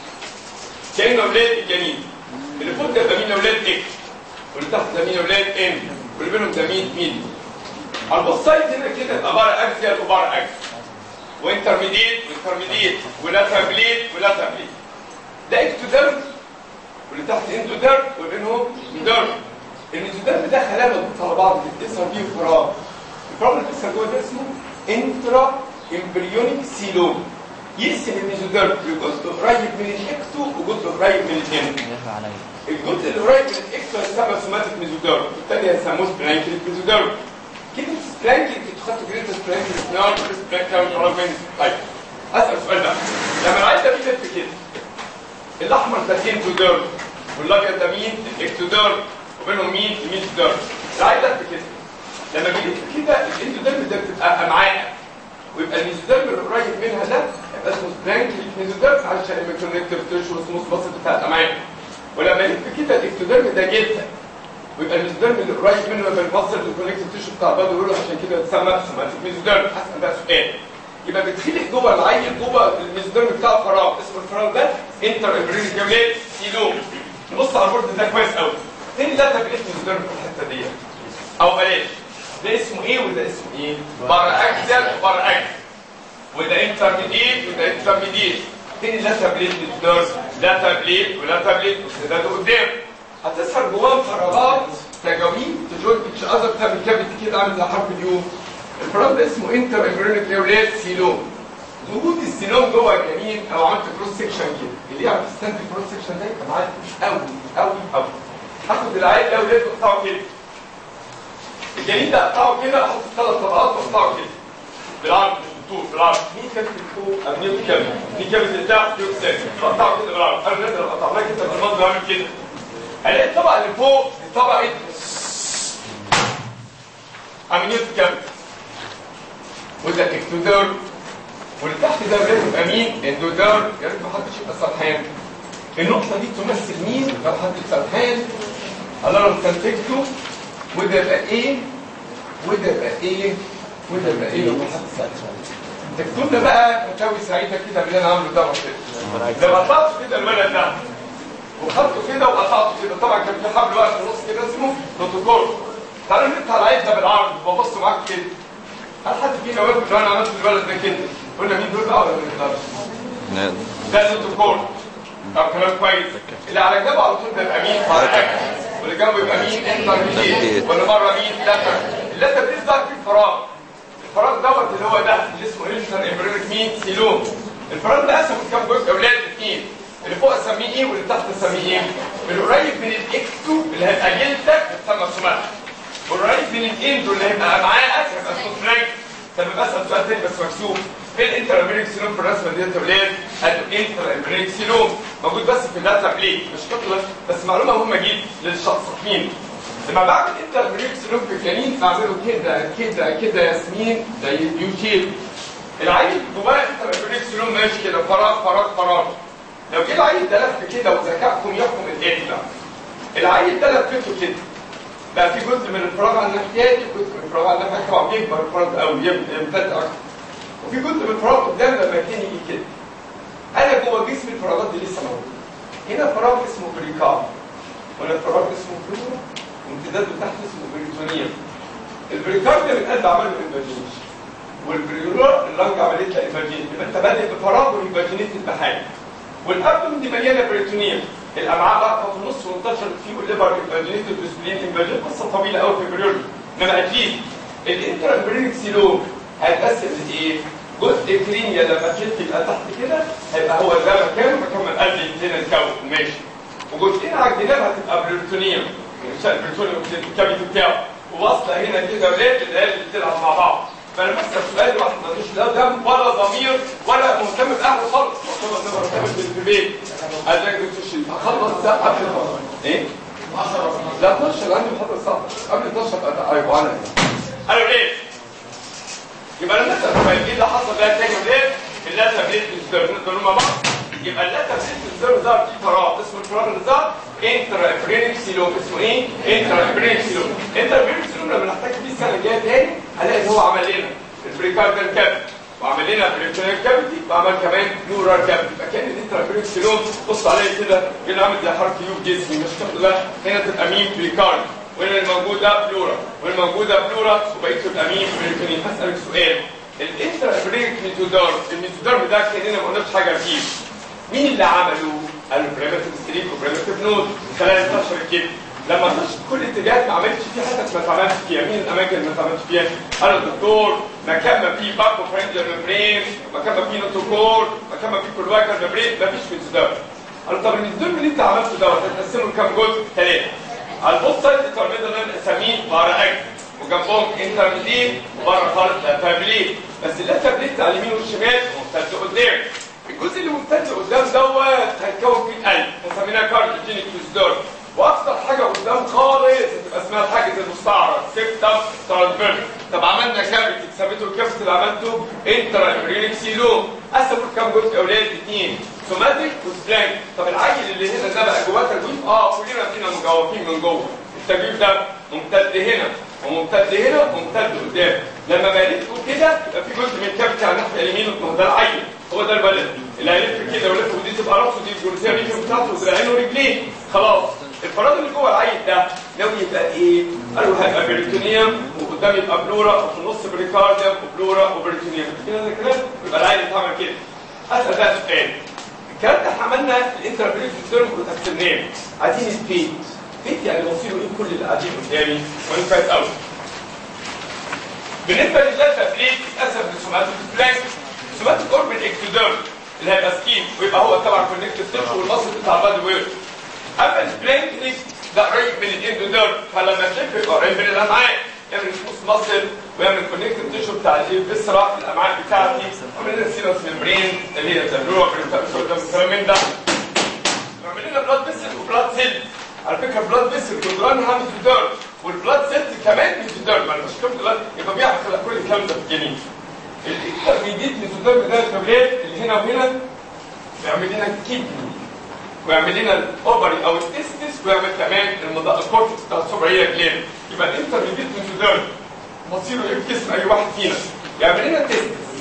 كانه اولاد الجنين اللي فوق ده مين اولاد اكس واللي تحت ده مين اولاد ام واللي بينهم ده مين مين على البصايد هنا كده عباره اكسيال وبره اكس وانترميديت وانترميديت ولا تابليت ولا تابليت ده اكتوديرم واللي تحت اندوديرم وبينهم ميديرم الميزوديرم ده خلايا مربوطه على بعض بتتكسر فيه فراغ الفراغ اللي بتتكسر جوه ده اسمه انترا امبريونيك سيلوم يقسم الميزوديرم لجزء قريب من الاكتو وجزء قريب من الام الجزء اللي قريب من الاكتو هيسمى سوماتيك ميزوديرم الثاني هيسموه سبلانكيك ميزوديرم كلمه سبلانكيك انتوا خدتوا كلمه سبلانكيك نار سبلانكيك كارفين طيب اسال سؤال بقى لما العيل ده بيلف كده الاحمر ده الاندوديرم والابيض ده مين الاكتوديرم وبينهم مين الميزوديرم العيل ده كده لما بيلف كده الاندوديرم ده بتبقى امعاء ويبقى الميزوديرم اللي قريب منها ده يبقى اسمه سبلانكيك ميزوديرم علشان الميكرونكتيف تيشو وسموث باسل بتاع الامعاء ولما يلف كده الاكتوديرم ده جلده ويبقى الميزوديرم اللي قريب منه يبقى المصل الكونكتيف تيشو بتاع البادي يقول عشان كده يتسمى سوماتيك ميزوديرم هسال بقى سؤال يبقى بتخلق جوه العين جوه الميزوديرم بتاع فراغ اسم الفراغ ده انتر امبرينيك جاملات سيلوم نبص على البورد ده كويس قوي فين لا تبقى ميزوديرم في الحته دي او بلاش ده اسمه ايه وده اسمه ايه بره اكزل وبره اكزل وده انترميديت وده انترميديت فين اللا تابليت للدرس لا تابليت ولا تابليت وده ده قدام هتظهر جواه فراغات تجاويب تجول اتش اذر بتعمل كافيتي كده عامل زي حرف اليو الفراغ ده اسمه انتر امبريونيك نيوريت سيلوم وجود السيلوم جوه الجنين او عملت كروس سكشن كده اللي يعرف يستنتج كروس سكشن ده يبقى معاك قوي قوي قوي هاخد العيل ده ولاد واقطعه كده الجنين ده اقطعه كده احط ثلاث طبقات واقطعه كده بالعرض بالطول بالعرض مين كانت فوق امنيه كامل مين كانت اللي تحت يكسر اقطعه كده بالعرض انا نقدر اقطعه كده بالمنظر اعمل كده الاقي الطبقه اللي فوق دي طبقه امنيه كامل وده اكتودير واللي تحت ده لازم يبقى مين اندودير يا ريت ما حدش يبقى سرحان النقطه دي تمثل مين لو حد سرحان الله لو استنتجته وده يبقى ايه وده يبقى ايه وده يبقى ايه لو ما حد سرحان تكتب لنا بقى فتاوي سعيده كده باللي انا عامله ده كده لو قطعت كده الولد ده وخدته كده وقطعته كده طبعا كان في حبل واقف في النص كده اسمه بروتوكول تعالوا نفتح العيب ده بالعرض وببص معاك كده هل حد فينا واقف لو انا عملت الولد ده كده قلنا مين دول بقى ولا ما نقدرش ده الدكتور طب كلام كويس اللي على جنبه على طول بيبقى مين فرق واللي جنبه يبقى مين انترميديت واللي بره مين لاتر اللاتر دي ظهر فيه الفراغ الفراغ دوت اللي هو ده اللي اسمه انتر امبريك مين سيلوم الفراغ ده قسمه كام جزء يا اولاد اثنين اللي فوق اسميه ايه واللي تحت اسميه ايه القريب من الاكتو اللي هيبقى جلدك بتسمى سومات والقريب من الاندو اللي هيبقى امعائك هيبقى اسمه فرانك طب بسال سؤال تاني بس مكسوف فين الانتر امبريك سيلوم في الرسمه ديت يا ولاد؟ قالوا انتر امبريك سيلوم موجود بس في الداتا بليك مش كتله بس معلومه مهمه جدا للشخص مين؟ لما بعمل انتر امبريك سيلوم في الجنين بعمله كده كده كده ياسمين زي اليوتيوب العيل جواه انتر امبريك سيلوم ماشي كده فراغ فراغ فراغ لو جه العيل ده لف كده وذكائكم يحكم الاتي بقى العيل ده لفته كده بقى في جزء من الفراغ على الناحيه دي وجزء من الفراغ على الناحيه الثانيه بيكبر الفراغ قوي يمتد اكتر وفي جزء من الفراغ قدام لما كان يجي كده انا جوه جسمي الفراغات دي لسه موجوده هنا فراغ اسمه بريكار وهنا فراغ اسمه بلورا وامتداده تحت اسمه بريتونيا البريكار ده بيتقال عمله ايماجينيشن والبريولار اللنج عمليه ايماجين يبقى انت بادئ بفراغ وايماجينيت بحاجه والابدومن دي مليانه بريتونيا الامعاء بقى في النص وانتشر فيه الليفر ايماجينيت والسبلين ايماجينيت قصه طويله قوي في البريولوجي انما اكيد الانتر امبرينك سيلوم هيتقسم لايه؟ جزء كريميا لما الجلد يبقى تحت كده هيبقى هو ده مكانه مكان ما القلب يبتدي يتكون ماشي وجزئين على الجناب هتبقى بريتونيوم عشان البريتونيوم الكابيتو بتاعه وواصله هنا كده ولاد اللي هي اللي بتلعب مع بعض فانا بسال سؤال واحد ملوش لا دم ولا ضمير ولا مهتم باهله خالص معتبر انه مرتبط في البيت قال لك تخش هخلص ده قبل ايه؟ 10 لا 12 عندي محاضره صعبه قبل 12 ابقى ايوه انا قالوا ليه؟ يبقى لما نسال ايه اللي حصل بقى تاني وليه؟ اللاتة بريد دول مع بعض يبقى اللاتة بريد دول ظهر في فراغ اسمه الفراغ اللي ظهر انترا ابرينيك سيلوم اسمه ايه؟ انترا ابرينيك سيلوم انترا ابرينيك سيلوم لما نحتاج فيه السنه الجايه تاني هنلاقي ان هو عمل لنا البريكاردال كابت وعمل لنا بريكاردال كابتي وعمل كمان نورال كابت فكان الانترا ابرينيك سيلوم بص عليا كده كده عامل زي حركه يوب جسمي مش تاخد بالك هنا تبقى مين بريكارد وهنا الموجود ده بلورا والموجود ده بلورا وبقيت تبقى مين بريكونين هسألك سؤال الانترا ابرينيك ميتودارم الميتودارم ده كاننا ما قلناش حاجه فيه مين اللي عمله؟ قالوا بريمتيف ستريك وبريمتيف نود خلال 12 كده لما خش كل اتجاهات ما عملتش فيه حتت ما اتعملش فيها مين الاماكن اللي ما اتعملش فيها؟ قالوا الدكتور مكان ما فيه باكو فرنجر ميمبرين مكان ما فيه نوتوكور مكان ما فيه كلواكر ميمبرين ما فيش ميتودارم قالوا طب الميتودارم اللي انت عملته دوت هتقسمه لكام جزء؟ ثلاثه على البوست سايد التورنيدو ده بنسميه بارا اكت وجنبهم انترميديت وبره خالص لاتابليت بس اللاتابليت على اليمين والشمال ممتد قدام الجزء اللي ممتد قدام دوت هيتكون فيه القلب فسميناه كارديوجينيك فيزدور واكثر حاجه قدام خالص هتبقى اسمها الحاجز المستعرض سيبتم ترانسفيرس طب عملنا كافيتي سميته الكافيتي اللي عملته انترا امبريونيك سيلوم قسموا كام جزء يا اولاد اثنين سوماتيك وسبلانك طب العيل اللي هنا ده بقى جواه تجويف اه كلنا فينا مجوفين من جوه التجويف ده ممتد هنا وممتد هنا وممتد قدام لما بلفه كده يبقى في جزء من الكافيتي على الناحيه اليمين ما هو ده العيل هو ده البلد اللي هيلف كده ويلف ودي تبقى راسه دي الجلوسيه ريجن بتاعته ودراعين ورجليه خلاص الفراغ اللي جوه العيل ده ناوي يبقى ايه؟ قالوا هيبقى بريتونيوم وقدام يبقى بلورا وفي النص بريكارديوم وبلورا وبريتونيوم كده زي كده يبقى العيل اتعمل كده اسال بقى سؤال الكلام ده احنا عملنا الانتربريت سيرم وتقسمناه عايزين الفيت فيت يعني مصيره ايه كل اللي قاعدين قدامي وين كويس قوي بالنسبه للداتا بليت اتقسم لسوماتيك فلانك سوماتيك اوربن اكتوديرم اللي هيبقى سكين ويبقى هو طبعا كونكتيف تيشو والمصل بتاع البادي وير اما السبلانكليك ده قريب من الاندوديرم فلما تلف يبقى قريب من الامعاء يعمل سموث ماسل ويعمل كونكتيف تيشو بتاع الفيسرا الامعاء بتاعتي ومن لنا سيروس ميمبرين اللي هي الزبلوره الكلام من ده ويعمل لنا بلاد فيسل وبلاد سيل على فكره بلاد فيسل جدرانها ميزوديرم والبلاد سيلز كمان ميزوديرم انا مش كم دلوقتي يبقى بيعرف كل الكلام ده في الجنين الانترميديت ميزوديرم ده الكابلات اللي هنا وهنا بيعمل لنا كيدني ويعمل لنا الاوفري او التستس ويعمل كمان المضاء الكورتكس بتاع السوبريه جلاند يبقى الانترميديت ميزوديرم مصيره ايه في جسم اي واحد فينا يعمل لنا تستس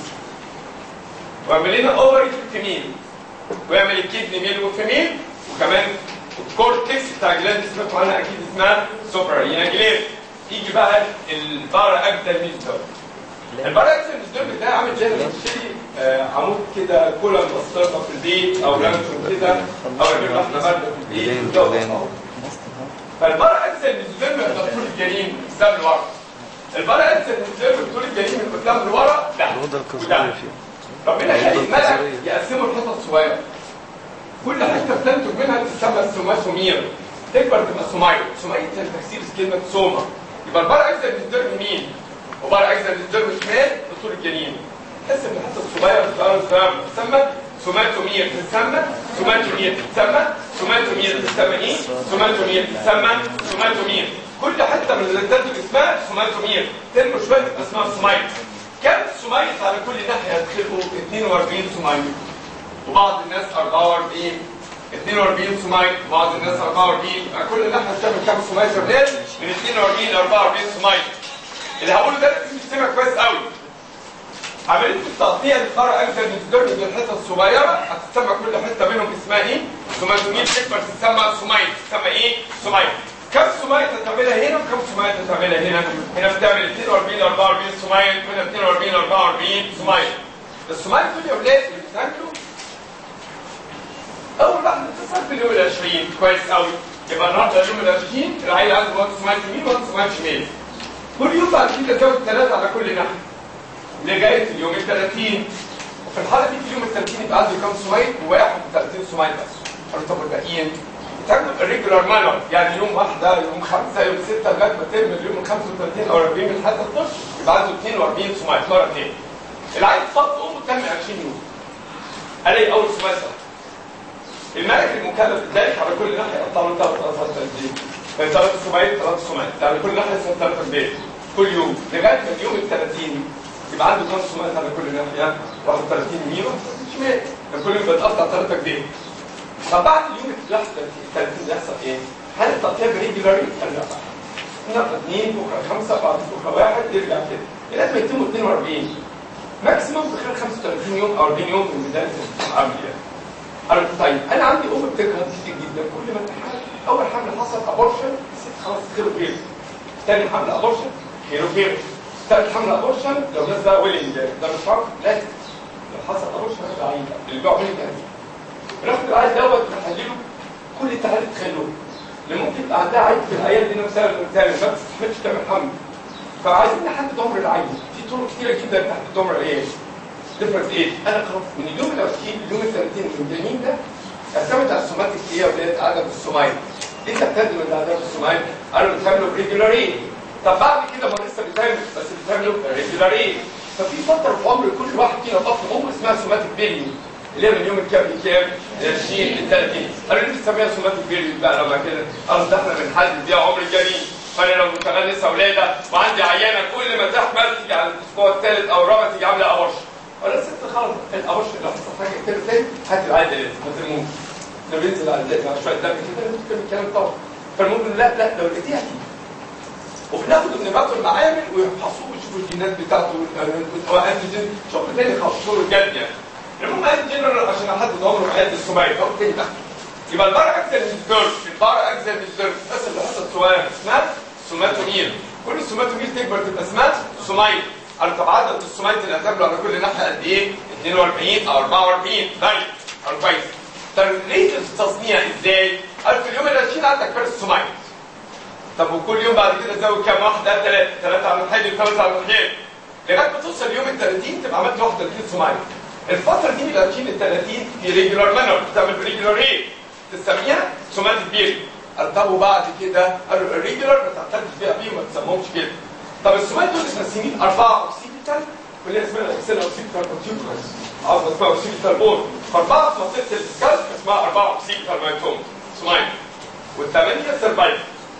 ويعمل لنا اوفري في الفيميل ويعمل الكيدني ميل وفيميل وكمان الكورتكس بتاع جلاند سمعتوا عنها اكيد اسمها سوبريه جلاند يجي بقى البارا اجدل ميزوديرم البارا اجدل ميزوديرم ده عامل زي لما تشتري آه، عمود كده كولا مبسطه في البيت او لانشون كده او يعمل واحده برده في البيت بعدين- وده بعدين. أهو. فالبارا اجدل ميزوديرم يبقى طول الجنين من قدام لورا البارا اجدل ميزوديرم طول الجنين من قدام لورا ده الأوضة وده. الكظرية فيه ربنا خلق الأوضة الملك الكظرية. يقسموا الحتت صغيره كل حته بتنتج منها تسمى السوماسومير تكبر تبقى سومايل سومايل هي تفسير كلمه سوما يبقى البار اجزاء من الدرب يمين وبار اجزاء من الدرب شمال بطول الجنين تحس ان الحته الصغيره بتبقى صغيره تسمى سوماتومير تسمى سوماتومير تسمى سوماتومير تسمى ايه؟ سوماتومير تسمى سوماتومير كل حته من اللي تنتج اسمها سوماتومير تنمو شويه تبقى اسمها سومايل كم سومايل على كل ناحيه هتخلقوا 42 سومايل وبعض الناس 44 42 سمايل وبعض الناس 44 يبقى كل ناحيه بتعمل كام سمايل شغال من 42 ل 44 سمايل اللي هقوله ده لازم تسمع كويس قوي عمليه التغطيه للفرع اكثر من تدرج الحته الصغيره هتسمى كل حته منهم اسمها ايه؟ سوماتوميل تكبر تسمى سمايل تسمى ايه؟ سمايل كم سمايل هتعملها هنا وكم سمايل هتعملها هنا؟ هنا بتعمل 42 ل 44 سمايل هنا 42 ل 44 سمايل السمايل دول يا اولاد اللي بتعملوا اول واحد اتصل في اليوم ال 20 كويس قوي يبقى النهارده اليوم ال 20 العيل عنده وقت سماعه يمين وقت سماعه شمال كل يوم بعد كده زود ثلاثه على كل ناحيه لغايه اليوم ال 30 وفي الحاله دي في اليوم ال 30 يبقى عنده كام سمايل؟ 31 سمايل بس قالوا طب والباقيين تعمل الريجولار مانر يعني يوم واحده يوم خمسه يوم سته لغايه ما ترمي اليوم ال 35 او 40 من حتى تخش يبقى عنده 42 سمايل مره تاني العيل فض امه تم 20 يوم الاقي اول سمايل صح الملك المكلف ذلك على كل ناحيه يقطع له ثلاث اصابع تنزيل ثلاث سمعين ثلاث سمعين يعني كل ناحيه يسمى ثلاث بيت كل يوم لغايه ما اليوم ال 30 يبقى عنده كام سمعين على كل ناحيه 31 يمين و31 شمال يعني كل يوم بيتقطع ثلاث جنيه طب بعد اليوم ال 30 يحصل ايه؟ هل التقطيع بريجولاري؟ قال لا النهارده اثنين بكره خمسه بعد بكره واحد يرجع كده لغايه ما يتموا 42 ماكسيموم في خلال 35 يوم او 40 يوم من بدايه العمليه قالوا طيب انا عندي ام بتكره كتير جدا كل ما تحمل اول حمل حصل ابورشن الست خلاص خير وخير ثاني حمل ابورشن خير وخير ثالث حمل ابورشن لو الناس ده ويلنج ده مش عارف لازم لو حصل ابورشن هيبقى عيل اللي بيقعد مني كده رحت العيل دوت محلله كل التحاليل تخلوه اللي ممكن يبقى عندها عيب في العيال دي نفسها الانسان ما بتستحملش تعمل حمل فعايزين نحدد عمر العيل في طرق كتيره جدا تحديد عمر العيال ديفرنس ايه؟ انا خلاص من اليوم ال 20 اليوم ال 30 من الجنين ده قسمت على السوماتيك ايه وبدات عدد السومايل انت بتبدل من عدد السومايل قالوا بتعملوا ريجولاري طب بعد كده ما لسه بتعمل بس بتعملوا ريجولاري ففي فتره في عمر كل واحد فينا طفل عمره اسمها سوماتيك بيريود اللي هي من يوم الكام لكام؟ من 20 ل 30 قالوا ليه بتسميها سوماتيك بيريود بقى لما كده؟ قالوا ده احنا بنحدد بيها عمر الجنين فانا لو متغني لسه ولاده وعندي عيانه كل ما تحمل تيجي على الاسبوع الثالث او الرابع تيجي عامله ابورشن ولا الست خلاص الابورشن لو حصل حاجه كده تاني هات العيل ده ما ترموش لو بينزل على الدم على شويه دم كده لازم تعمل الكلام طبعا فالمهم لا لا لو لقيتيها تيجي وبناخد بنبعته المعامل ويفحصوه ويشوفوا الجينات بتاعته والانتيجين شغل تاني خاصه له الجد يعني المهم انتيجين عشان احدد عمره عيادة السماعي طب تاني بقى يبقى البار اكثر من الدرس البار اكثر من الدرس بس اللي حصل صغيره اسمها سوماتومير كل السوماتومير تكبر تبقى اسمها سومايل قالوا طب عدد السومايل اللي هتعمله على كل ناحيه قد ايه؟ 42 او 44 طيب قالوا كويس طب ليه التصنيع ازاي؟ قالوا في اليوم ال 20 عندك فارس سومايل طب وكل يوم بعد كده تزود كام واحده؟ ثلاثه ثلاثه على الحيل وثلاثه على الحيل لغايه ما توصل يوم ال 30 تبقى عملت 31 سومايل الفتره دي من 20 ل 30 في ريجولار مانر بتعمل بريجولار ايه؟ تسميها سوماتيك بيري طب وبعد كده قالوا الريجولار ما تعترفش بيها فيه وما تسموهمش كده طب السومات دول متقسمين اربعه اوكسيبيتال واللي اسمها اكسنة اوكسيبيتال كونتيوكرس عاوز اسمها اوكسيبيتال بور فاربعه في منطقه السكالب اسمها اربعه اوكسيبيتال مايتوم سومايل والثمانيه سيرفايف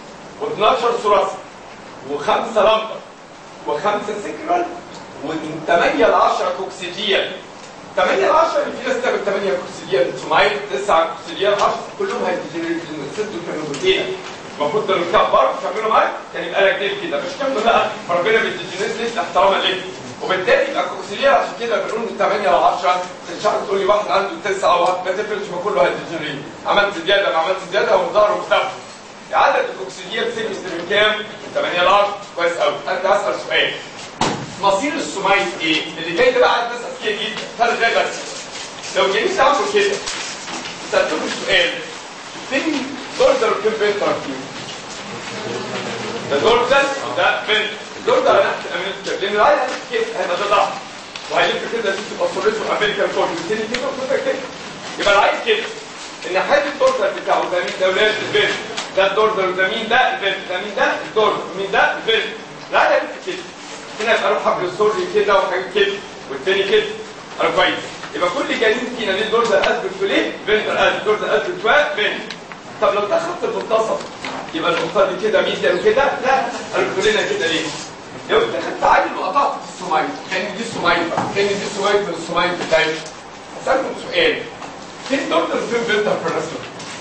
و12 ثراسي وخمسه لمبر وخمسه سكرال ومن 8 ل 10 كوكسيجيال 8 ل 10 اللي في ناس تعمل 8 كوكسيديال سمايل 9 كوكسيديال 10 كلهم هيديجنريت الست كانوا بروتين المفروض ده الكبار تعملوا معاك كان يبقى لك ديل كده مش كامله بقى فربنا بيديجنريت ليك احتراما ليك وبالتالي يبقى كوكسيديال عشان كده بنقول من 8 ل 10 مش عارف تقول لي واحد عنده 9 او ما تفرقش ما كله هيديجنريت عملت زياده ما عملت زياده هو ظهره وكتفه عدد الاكسجين سيمستر كام 8 لارج كويس قوي انا هسال سؤال مصير السميت ايه اللي جاي ده بقى عايز اسال كده جدا ثلاث دقايق بس لو جيت تعمل كده سالتكم السؤال فين دورزر وفين بنتر فيه ده دورزر ده بنت دورزر انا امين لان العيال كده هيبقى ده ضعف وهيلف كده تبقى صورته امريكان فورد تاني كده وكده كده يبقى العيل كده ان حد الدورزر بتاعه ده مين ده ولاد البنت ده الدورزر ده مين ده البنت ده مين ده الدورزر مين ده البنت العيال هيلف كده هنا يبقى له حبل السوري كده وحاجات كده والتاني كده انا كويس يبقى كل جنين فينا ليه دورزر اثبت في ليه بنت اثبت دورزر اثبت في بنت طب لو ده خط منتصف يبقى النقطه دي كده ميديا وكده لا قالوا لنا كده ليه لو انت خدت عادي وقطعت في السمايل كان دي السمايل كان دي السمايل من السمايل بتاعي هسألكم سؤال فين دكتور فين بنتر في الرسم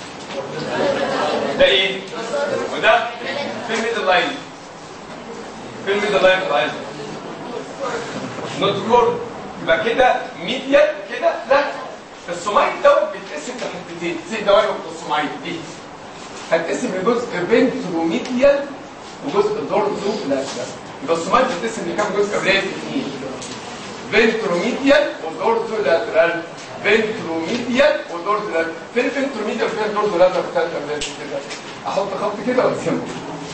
ده ايه وده فين ميدل لاين فين ميدل لاين في العين نوت كورد يبقى كده ميديا كده لا السمايل دوت بيتقسم لحتتين زي دوائر السمايل دي هتقسم لجزء بنتروميديال وجزء دورزو لا لا يبقى السمايل بتقسم لكام جزء قبليه اثنين فنتروميديال ودورزو لاترال فنتروميديال ودورزو لاترال فين فنتروميديال وفين دورزو لاترال بتاعت قبليه كده احط خط كده وارسمه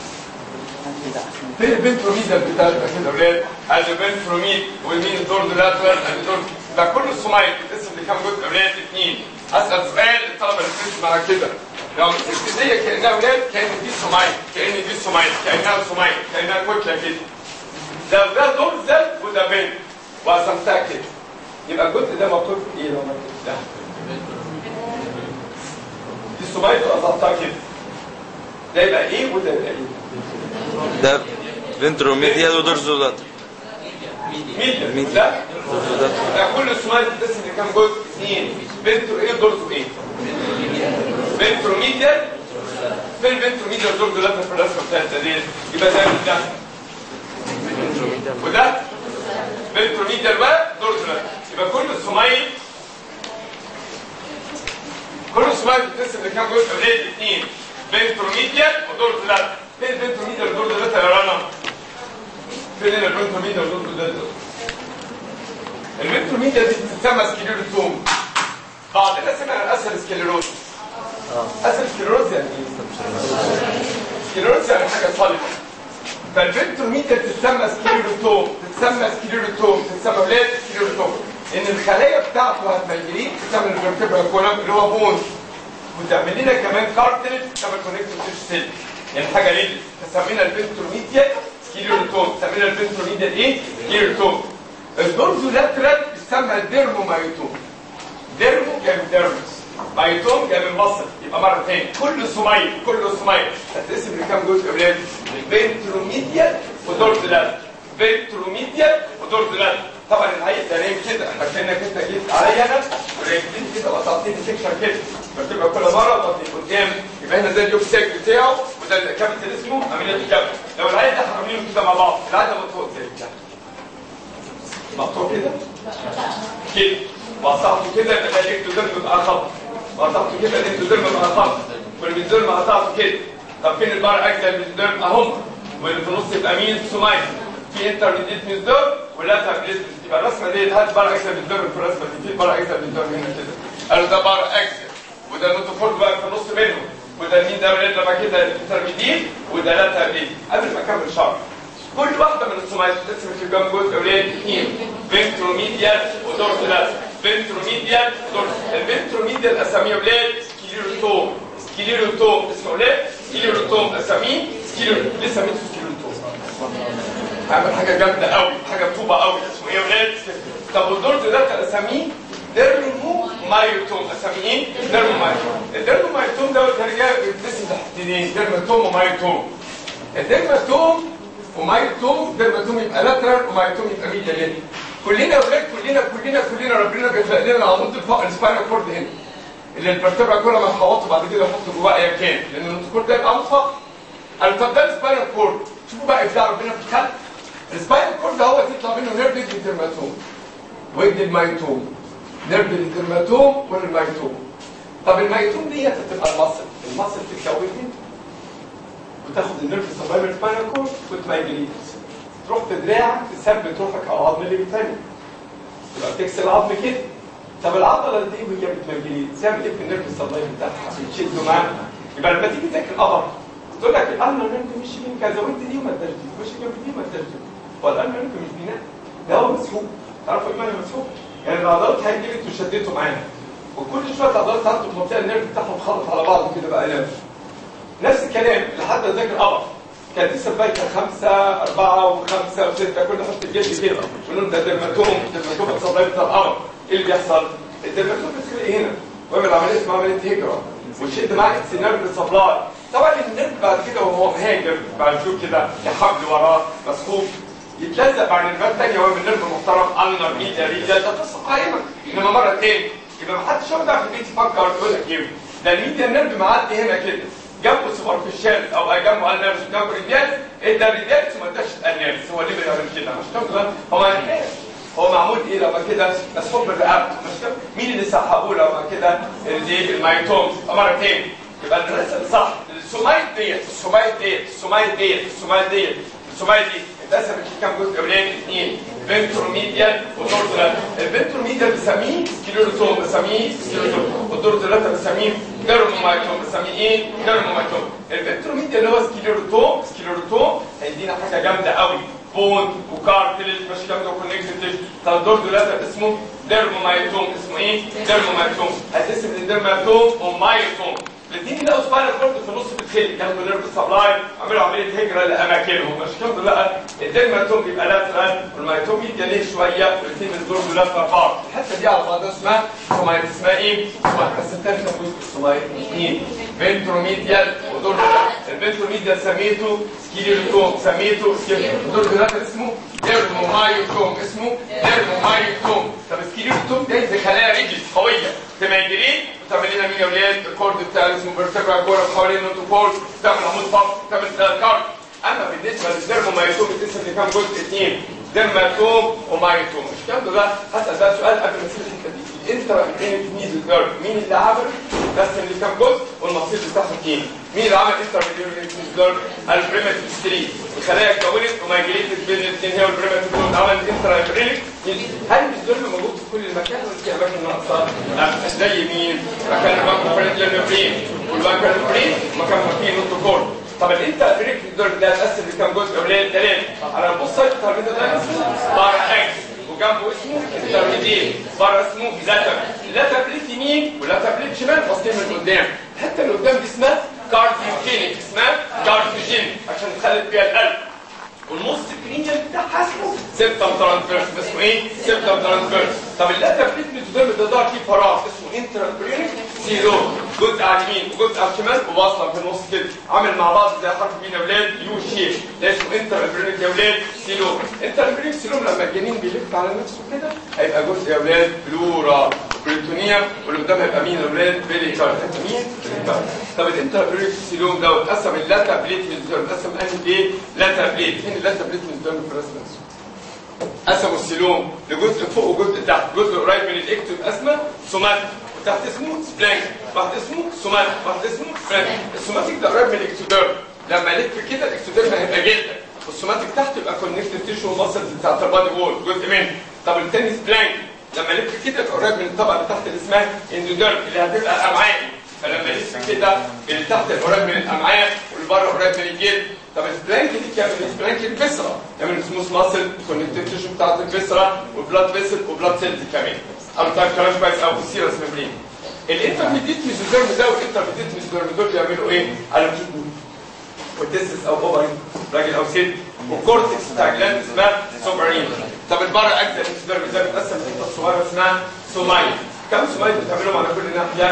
فين الفنتروميديال بتاعت كده اولاد ادي فنتروميد ومين الدورزو لاترال ادي دورزو ده كل السمايل بتقسم لكام جزء قبليه اثنين اسال سؤال الطلبه اللي بتسمع كده لو مسكت دي كانها ولاد كان دي سمايل كان دي سمايل كانها سمايل كانها كتله كده ده ده دورزل وده بنت وقسمتها كده يبقى الجزء ده مكتوب في ايه لو مكتوب ده دي السمايل وقسمتها كده ده يبقى ايه وده يبقى ايه ده فنتروميديال ودورزولاتر ميديا ميديا. ده دورزولاتر ده كل السمايل بتقسم لكام جزء اثنين بنترو ايه ودورزو ايه بنترو ميديا فين بنترو ميديا ودورزو لاتر في الرسمه بتاعتها دي يبقى ده من ده وده بنتروميديال بقى دورزولات يبقى كل السمايل كل السمايل بتقسم لكام جزء قبليه الاثنين بنتروميديال ودورزولات فين البنتروميديال ودورزولات يا رنا فين هنا البنتروميديال ودورزولات البنتروميديال دي بتسمى سكليروتوم بعضنا سمع الاسهل سكليروز اسهل سكليروز يعني ايه؟ سكليروز يعني حاجه صلبه فالفنتروميتر تتسمى سكليروتوم تتسمى سكليروتوم تتسمى ولاد سكليروتوم ان الخلايا بتاعته هتميلين تسمى الفرتبرا كولم اللي هو بون وتعمل لنا كمان كارتلج كما كونكتيف سيل يعني حاجه ليه فسمينا الفنتروميتر سكليروتوم سمينا الفنتروميتر ايه سكليروتوم الدورزو لاترال يسمى ديرمومايوتوم ديرمو جاي من ديرمس مايتوم جاي من مصر يبقى مره ثانيه كل سميل كل سميل هتقسم لكام جزء اولاد فنتروميديال ودورزلات فنتروميديال ودورزلات طبعا الهيئه ده نايم كده احنا كانك انت جيت عليا انا ورجلين كده وقطعتني سكشن كده بتبقى كل مره بطني قدام يبقى هنا ده اليوك ساك بتاعه وده الكابيتال اسمه امينات الكابيتال لو العيل ده حرامينه كده مع بعض العيل ده مقطوع ازاي كده مقطوع كده كده وقطعته كده يبقى ده الاكتوديرم بقى خط وقطعته كده الاكتوديرم بقى خط والميزوديرم قطعته كده طب فين البار اجزاء الميزوديرم اهم واللي في النص يبقى مين سومايل في انترميديت ميزوديرم ولا تابليت يبقى الرسمه دي هات بار اجزاء الميزوديرم في الرسمه دي في بار اجزاء الميزوديرم هنا كده قالوا ده بار اجزاء وده النوتوفورد بقى في النص منهم وده مين ده ولاد لما كده انترميديت وده لا تابليت قبل ما اكمل شرح كل واحده من السومايل بتقسم في كام جزء ولاد اثنين فنتروميديال ودورسولات فنتروميديال ودورسولات الفنتروميديال اساميه ولاد سكليروتوم سكليروتوم اسمه ولاد سكليروتوم اساميه سكليرو لسه مين سكليروتوم عامل حاجه جامده قوي حاجه طوبه قوي اسمه ايه ولاد طب والدورسولات اساميه ديرمو مايوتوم اساميه ايه ديرمو مايوتوم الديرمو مايوتوم دوت هرجع بيتقسم تحتين ديرماتوم ومايوتوم الديرماتوم ومايتوم ديرماتوم يبقى لاترال ومايتوم يبقى ميديال كلنا يا ولاد كلنا كلنا كلنا ربنا بيخلق لنا عمود الفقر السباينال كورد هنا اللي الفرتبرا كل ما نحوطه بعد كده نحط جواه ايا كان لان النوتوكورد ده يبقى عمود فقر قال طب ده السباينال كورد شوفوا بقى ابداع ربنا في الخلق السباينال كورد هو تطلع منه نيرف يدي الديرماتوم ويدي المايتوم نيرف الديرماتوم والمايتوم طب المايتوم ديت هتبقى المصل المصل تتكون هنا وتاخد النيرف سبايمال سباينال كورد وتميجريت تروح بدراعك تثبت روحك على العظم اللي بتاني تبقى بتكسر العظم كده طب العضله دي وهي بتميجريت تعمل ايه في النيرف سبايمال بتاعها بتشده معاها يبقى لما تيجي تاكل قمر تقول لك القلب انت مش من كذا وانت دي وما انتش دي مش جنب دي وما انتش دي هو القلب انت مش بناء ده هو مسحوق تعرفوا ايه معنى مسحوق؟ يعني العضلات هيجي انتوا شديتوا معانا وكل شويه العضلات بتاعته في منطقه النيرف بتاعهم خلط على بعض كده بقى لف نفس الكلام لحد ما ذاكر قمر كانت لسه بايته خمسه اربعه وخمسه وسته كل حط الجلد كده ونقول ده درماتوم درماتوم الصبايا بتاع القمر ايه اللي بيحصل؟ الدرماتوم بتخلق هنا ويعمل عمليه اسمها عمليه هجره وتشد معاك السيناريو بالسبلاي طبعا النيرف بعد كده وهو مهاجر بعد شوف كده في حبل وراه مسحوب يتلزق مع نيرفات ثانيه وهو النيرف محترم انر ميديا ريجا ده قصه قائمه انما مره تاني يبقى ما حدش يقعد في البيت يفكر يقول لك ايه ده الميديا نيرف معدي هنا كده جنبه سوبرفيشال او جنبه النيرف جنبه ريديال ايه ده ريديال وما اداش النيرف هو ليه بيعمل كده مش كده هو ما ينفعش هو معمول ايه لما كده مسحوب بالرقبه مش كده مين اللي سحبوه لما كده دي المايتوم مره تاني يبقى الرسم صح السومايت ديت السومايت ديت السومايت ديت السومايت ديت السومايت دي اتقسمت في كام جزء اولاني اثنين فنتروميديال ودورزولات الفنتروميديال بسميه سكيلوتوم بسميه سكيلوتوم والدورزولات بسميه ديرمومايتوم بسميه ايه ديرمومايتوم الفنتروميديال اللي هو سكيلوتوم سكيلوتوم هيدينا حاجه جامده قوي بون وكارتلج مش جامده وكونكتد طب الدورزولات اسمه ديرمومايتوم اسمه ايه ديرمومايتوم هتقسم لديرماتوم ومايتوم الاثنين لقوا سباينال كورد في النص بتخيل ياخدوا نيرف سبلاي عملوا عمليه هجره لاماكنهم مش كده لا الديرماتوم بيبقى لاترال والمايتوم يدي ليه شويه والاثنين من دول لاترال بعض الحته دي على بعضها اسمها سومايت اسمها ايه؟ سومايت بس الثالثه جزء السومايت اثنين فنتروميديال ودول الفنتروميديال سميته سكيليروتوم سميته سكيليروتوم دول ثلاثه اسمه ديرمومايوتوم اسمه ديرمومايوتوم طب السكيليروتوم ده زي خلايا ريجل قويه تماجرين وتعمل لنا مين يا ولاد الكورد بتاع اسمه فيرتبرا كوره حوالين النوتوكورد تعمل عمود فقط تعمل كارد اما بالنسبه للديرمومايوتوم بتقسم لكام جزء اثنين ديرماتوم ومايوتوم مش كام ده هسال بقى سؤال قبل ما اسيب الحته دي الانترا ميزل نيرف مين اللي عمل قسم لكام جزء والمصير بتاعهم اثنين مين اللي عمل انترا ميزل نيرف البريماتيف ستري الخلايا اتكونت ومايجريتد بين الاثنين هي والبريماتيف نيرف عمل انترا بريليك هل مش دول موجود في كل المكان ولا في اماكن ناقصه؟ لا زي مين؟ مكان البنك فرنجل نيوكلين والبنك نيوكلين مكان ما فيه نوتوكورد طب الانت بريك دول ده اتقسم لكام جزء قليل ثلاثه على البص سايد بتاع الفيديو ده اسمه بار اكس وجنبه اسمه انترميديت بره اسمه لاتر لاتر بليت يمين ولاتر بليت شمال باصين من قدام الحته اللي قدام دي اسمها كارديوجينيك اسمها كارديوجين عشان تخلي فيها القلب والنص الكرينيال بتاعها اسمه سيبتم ترانسفيرس اسمه ايه؟ سيبتم ترانسفيرس طب اللاتر بليت ميزوديرم ده ضاع فيه فراغ اسمه انترابرينيك سيرو جزء على اليمين وجزء على الشمال وواصله في النص كده عامل مع بعض زي حرف مين يا ولاد يو شيب ده اسمه انترابرينيك يا ولاد سيلو انترابرينيك سيلو لما الجنين بيلف على نفسه كده هيبقى جزء يا ولاد بلورا بريتونيوم واللي قدام هيبقى مين يا ولاد بيليكارد مين؟ بيليكارد طب الانترابرينيك سيلوم ده اتقسم اللاتر بليت ميزوديرم اتقسم انهي ايه؟ لاتر بليت فين اللاتر بليت ميزوديرم في الرسمه قسموا السيلوم لجزء فوق وجزء تحت جزء قريب من الاكتو يبقى اسمه سوماتيك وتحت اسمه سبلانك تحت اسمه سوماتيك تحت اسمه سبلانك السوماتيك ده قريب من الاكتوديرم لما الف كده الاكتوديرم هيبقى جلد والسوماتيك تحت يبقى كونكتد تيشو ماسلز بتاعت البادي وول جزء منه طب التاني سبلانك لما الف كده يبقى قريب من الطبقه اللي تحت اللي اسمها اندوديرم اللي هتبقى امعاء فلما يلف كده اللي تحت قريب من الامعاء واللي بره قريب من الجلد طب السبلانك دي بتعمل سبلانك الفيسرا تعمل سموث ماسل كونكتيف تيشو بتاعت الفيسرا وبلاد فيسل وبلاد سيلز كمان او طيب كلام كويس قوي السيرس ميمبرين الانترميديت ميزوديرم ده والانترميديت ميزوديرم دول بيعملوا ايه؟ على كيدني والتستس او اوفرين راجل او ست والكورتكس بتاع جلاند اسمها سوبرين طب البارا اجزاء الميزوديرم ده بيتقسم لحته صغيره اسمها سومايل كم سومايل بتعملهم على كل ناحيه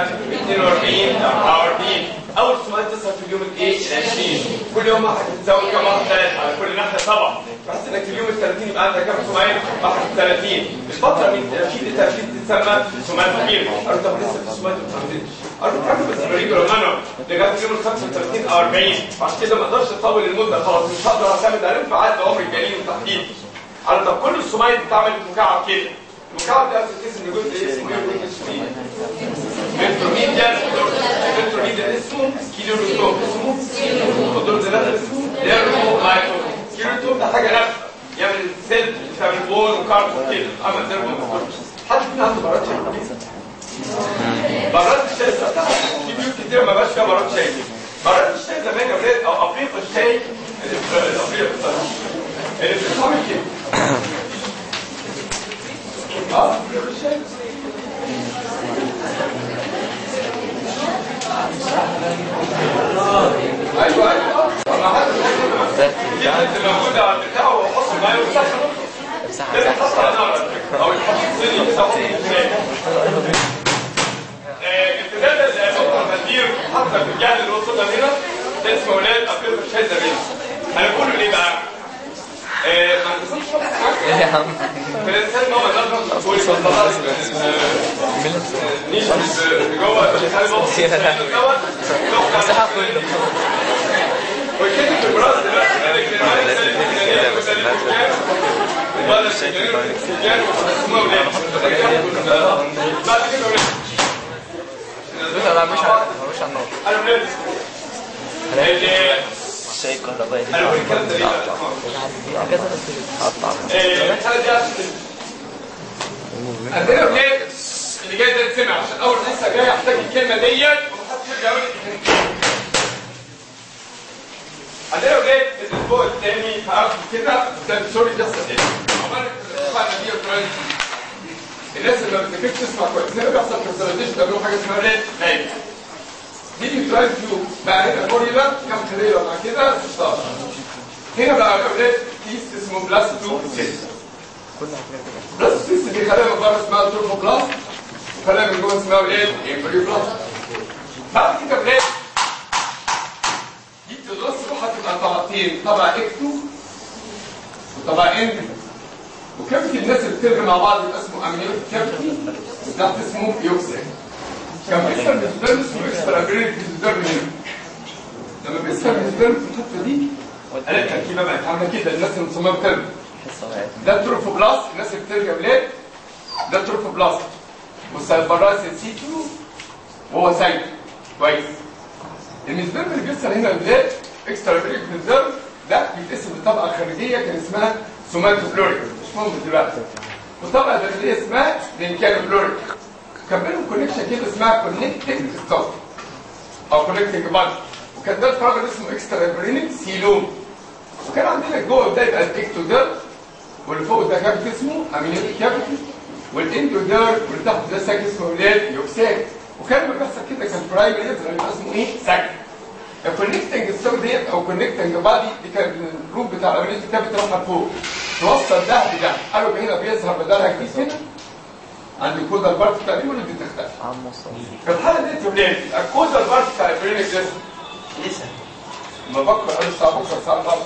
42 44 اول سومايل تصل في اليوم الايه 20 كل يوم واحد بتساوي كم واحده على كل ناحيه طبعا بحيث انك في اليوم ال 30 يبقى عندك كم سومايل 31 الفتره من 30 ل 30 تتسمى سومايل كبير قالوا طب لسه في سومايل ما تنزلش قالوا تعمل بس بريجر مانو لغايه اليوم ال 35 او 40 عشان كده ما اقدرش اطول المده خلاص مش هقدر اعتمد عليهم في عدد عمر الجنين وتحديد قالوا طب كل السومايل بتعمل مكعب كده المكعب ده بتتقسم لجزء اسمه ايه اسمه ايه؟ متروميديا متروميديا اسمه سكيلوروتوم اسمه ودول ثلاثه كده عمل زي ما حد فينا عنده براد شاي براد الشاي في بيوت كتير ما بقاش فيها براد شاي براد الشاي زمان يا ولاد او افريق الشاي اللي في الافريق اللي بتتعمل كده اه افريق الشاي ايوه ايوه ما حد دي اللي موجوده على البتاع وحط الميه وسخن لازم تحط على نار او يحط السن يسخن الشاي امتداد النقطه المنديل حتى في الجهل اللي وصلنا هنا ده اسمه ولاد افريقيا الشاي زمان انا بقول ليه بقى؟ آه، ما انتصرش ايه يا عم في الانسان هو ده تقول لي بطلع نيش اللي جوه الانسان دوت مساحة كله وكده في البراز دلوقتي قال لك ان انا لازم كده بس بعد السجان وقسموها ولاد بعد كده ولاد لا لا مش على مش على النار انا ولاد اللي شاي كهربائي انا بقول الكلام ده ليه بقى؟ قطع إيه، الحاله دي عشان عندنا ولاد اللي جاي ده يتسمع عشان اول حصه جايه احتاج الكلمه ديت ومحدش يرجع يقول لي عندنا ولاد الاسبوع الثاني هاخد كده ده سوري ده ايه عملت الاسبوع دي وكمان الناس اللي ما بتذاكرش تسمع كويس هنا بيحصل برزنتيشن بيعملوا حاجه اسمها ولاد نايم دي نيوترال فيو بقى هنا كوريلا كام خليه مع كده 16 هنا بقى اولاد كيس اسمه بلاستوسيست بلاستوسيست دي خلايا من بره اسمها تورموبلاست وخلايا من جوه اسمها ايه امبريوبلاست بعد كده اولاد دي بتدرس هتبقى طبقتين طبقه اكتو وطبقه اند وكافيتي الناس اللي بترجع مع بعض يبقى اسمه امنيوت كافيتي وتحت اسمه يوكسين كان بيسمى بالدرم اسمه اكسترا بريد بالدرم هنا لما بيسمى بالدرم في الحته دي قال التركيبه بقت عامله كده الناس اللي مصممه بترجع ده التروفوبلاست الناس اللي بترجع بلاد ده التروفوبلاست والسايبراس سيتو وهو سايت كويس الميزبرم اللي بيحصل هنا البلاد اكسترا بريد بالدرم ده بيتقسم لطبقه خارجيه كان اسمها سوماتوفلوريك مش مهم دلوقتي والطبقه الداخليه اسمها دينكانوفلوريك كان بينهم كونكشن كده اسمها كونكتنج ستوب او كونكتنج بادي وكان ده الفراغ اللي اسمه اكسترا برينيك سيلوم وكان عندنا جوه ده يبقى الاكتودير واللي فوق ده كابت اسمه امينيك كابيتي والاندودير واللي تحت ده ساك اسمه ولاد يوكساك وكان لما بيحصل كده كان برايمري يظهر يبقى اسمه ايه ساك الكونكتنج ستوب ديت او كونكتنج بادي دي كان الجروب بتاع الامينيك كابيتي راح لفوق توصل ده بده قالوا هنا بيظهر بدلها كيس هنا عند الكودا البارت تقريبا اللي بتختفي في الحاله دي يا ولاد الكودا البارت بتاع البرينك ده لسه ما بكره قالوا الساعه بكره الساعه 4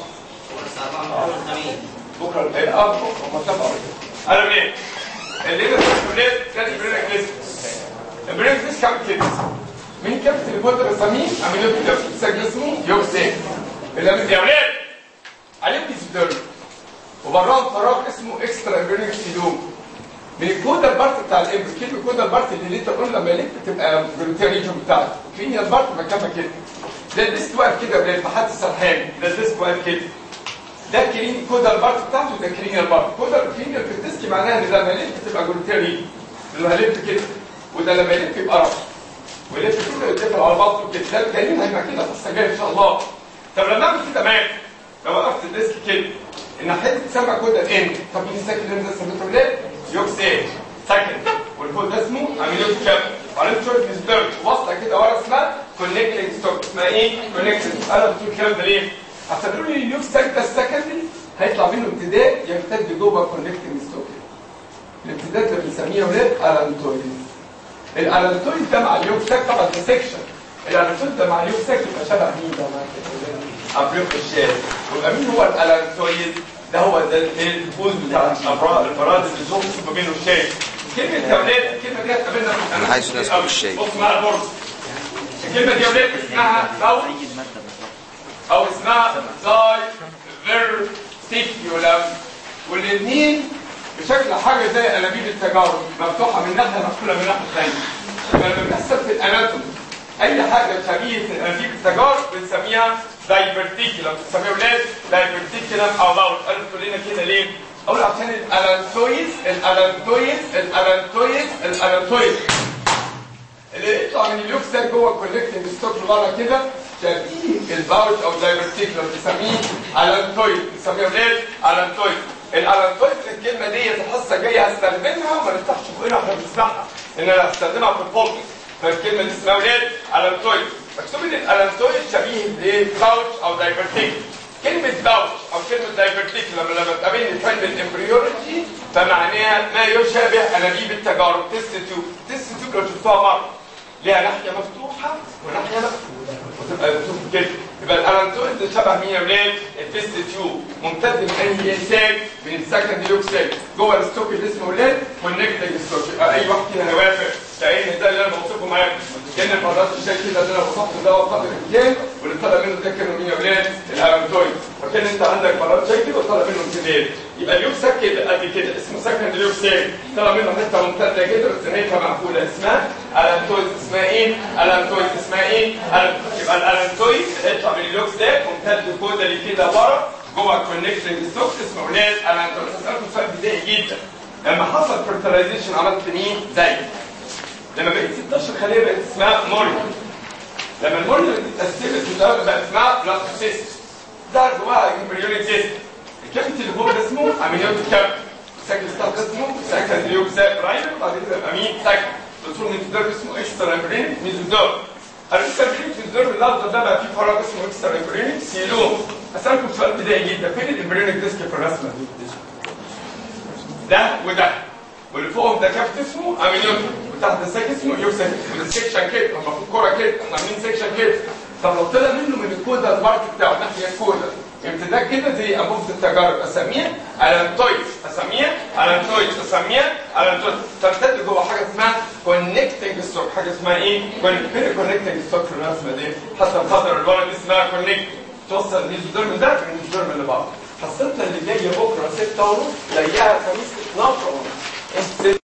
بكره ايه اه بكره ما تبقى قالوا ليه؟ اللي ده ولاد كان البرينك لسه البرينك لسه كام كده مين كابت اللي كنت بسميه امينو كده سجل اسمه يوكسين اللي يا ولاد عليه ديسدر وبراه فراغ اسمه اكسترا برينك سيلوم من الكودا البارت بتاع الامبر كلمه الكودا البارت اللي انت تقول لما يلف تبقى جلوتيا ريجن بتاعته كلينيا البارت مكانها كده ده الديسك واقف كده بلاد محد سرحان ده الديسك واقف كده ده كلين كودا البارت بتاعته ده كلينيا البارت كودا الكلينيا في الديسك معناها ان لما يلف تبقى جلوتيا ريجن اللي هيلف كده وده لما يلف يبقى راسه ويلف كده يتقفل على بطنه كده ده الكلين هيبقى كده في السجاير ان شاء الله طب لما اعمل كده تمام لو وقفت الديسك كده الناحيه دي تسمى كودا الان طب مين الساكن اللي انت سميته ولاد يوكسين سكند والفوق ده اسمه اميلوز كاب وبعدين شويه ديسترب واصله كده ورا اسمها كونكتنج ستوب اسمها ايه؟ كونكتنج انا بتقول الكلام ده ليه؟ عشان تقولوا لي اليوك ساك ده السكندري هيطلع منه امتداد يمتد جوه كونكتنج ستوب الامتداد اللي بنسميه ولاد الانتويد الالانتويد ده مع اليوك ساك طبعا ده سكشن الالانتويد ده مع اليوك ساك يبقى شبه مين ده مع افريق الشارع ويبقى مين هو الالانتويد ده هو ده الفوز بتاع الافراد الفراد اللي زوم ما بينه الشاي كلمه يا ولاد الكلمه دي هتقابلنا في أنا عايز ناس تقول الشاي. بص معايا البرص الكلمه دي يا ولاد اسمها او او اسمها زاي فيرتيكيولم والاثنين بشكل حاجه زي انابيب التجارب مفتوحه من ناحيه مقفوله من ناحيه ثانيه لما بيحصل في الاناتومي اي حاجه شبيهه انابيب التجارب بنسميها دايفرتيكولم بنسميها ولاد دايفرتيكولم او باول قالوا تقول لنا كده ليه اقول عشان الالانتويز الالانتويز الالانتويز الالانتويز اللي يطلع من اليوكسا جوه الكونكتنج ستوك لورا كده شبيه الباوت او دايفرتيكولار بنسميه الانتويد بنسميه ايه؟ الانتويد الالانتويد الكلمه دي الحصه الجايه هستخدمها وما نفتحش بقنا واحنا بنسمعها ان انا هستخدمها في الفولكس فالكلمه دي اسمها ايه؟ الانتويد مكتوب ان الالانتويد شبيه بايه؟ باوتش او دايفرتيكولار كلمة باوتش أو كلمة دايفرتيكولار لما لما تقابلني في علم الامبريولوجي فمعناها ما يشابه أنابيب التجارب تيست تيوب تيست تيوب لو شفتوها مرة ليها ناحية مفتوحة وناحية مقفولة وتبقى بتشوف كده يبقى الألانتويد شبه مين يا ولاد؟ التيست تيوب ممتد من أنهي إنسان؟ من السكند يوكسيل جوه الستوك اللي اسمه ولاد والنيجاتيف ستوك يبقى أي واحد فينا هيوافق لأن ده اللي أنا بوصفه معاكم كأن المرات الشيء كده اللي أنا وصفته ده هو قدر الإمكان واللي طلع منه ده كانوا مين يا ولاد؟ الألانتويد وكان أنت عندك مرات شيء كده وطلع منه امتداد يبقى اليوكسا كده قد كده اسمه سكند يوكسيل طلع منه حتة ممتدة كده بس نهايتها مقفولة اسمها الانتويد اسمها ايه؟ الانتويد اسمها ايه؟ ألانتويد. يبقى الالانتويد هيطلع من اللوكس ده ممتد كودالي كده ورا جوه الكونكتنج ستوك اسمه ولاد الانتويد هسألكم سؤال بدائي جدا لما حصل فيرتلايزيشن عملت مين؟ زي لما بقيت 16 خليه بقت اسمها موري لما الموري اتقسمت وده بقت اسمها بلاستوسيست ده جواها امبريونيك سيست الكابت اللي فوق ده اسمه امينيوتيك كابت ساكن ستار ده اسمه ساكن ليوكسا برايمر وبعد كده يبقى مين ساكن دكتور ميزوديرم اسمه اكسترا امبرين ميزوديرم الاكسترا امبرين ميزوديرم اللفظ ده بقى فيه فراغ اسمه اكسترا امبرين سيلوم هسألكم سؤال بدائي جدا فين الامبريونيك ديسك في الرسمه دي؟ ده وده واللي فوقهم ده كابت اسمه امينيوتيك وتحت الساك اسمه يوكسا والسكشن كده لما في الكوره كده احنا عاملين سكشن كده طب لو طلع منه من الكودا البارت بتاعه ناحيه الكودا امتداد كده زي انبوبه التجارب اسميها الانتويد اسميها الانتويد اسميها الانتويد تمتد جوه حاجه اسمها كونكتنج ستوك حاجه اسمها ايه؟ فين كونكتنج ستوك في الرسمه دي؟ حتى الخضر الورق دي اسمها كونكت توصل الميزوديرم ده بالميزوديرم اللي بعض حصلتنا اللي جايه بكره 6 ونص زيها الخميس 12 ونص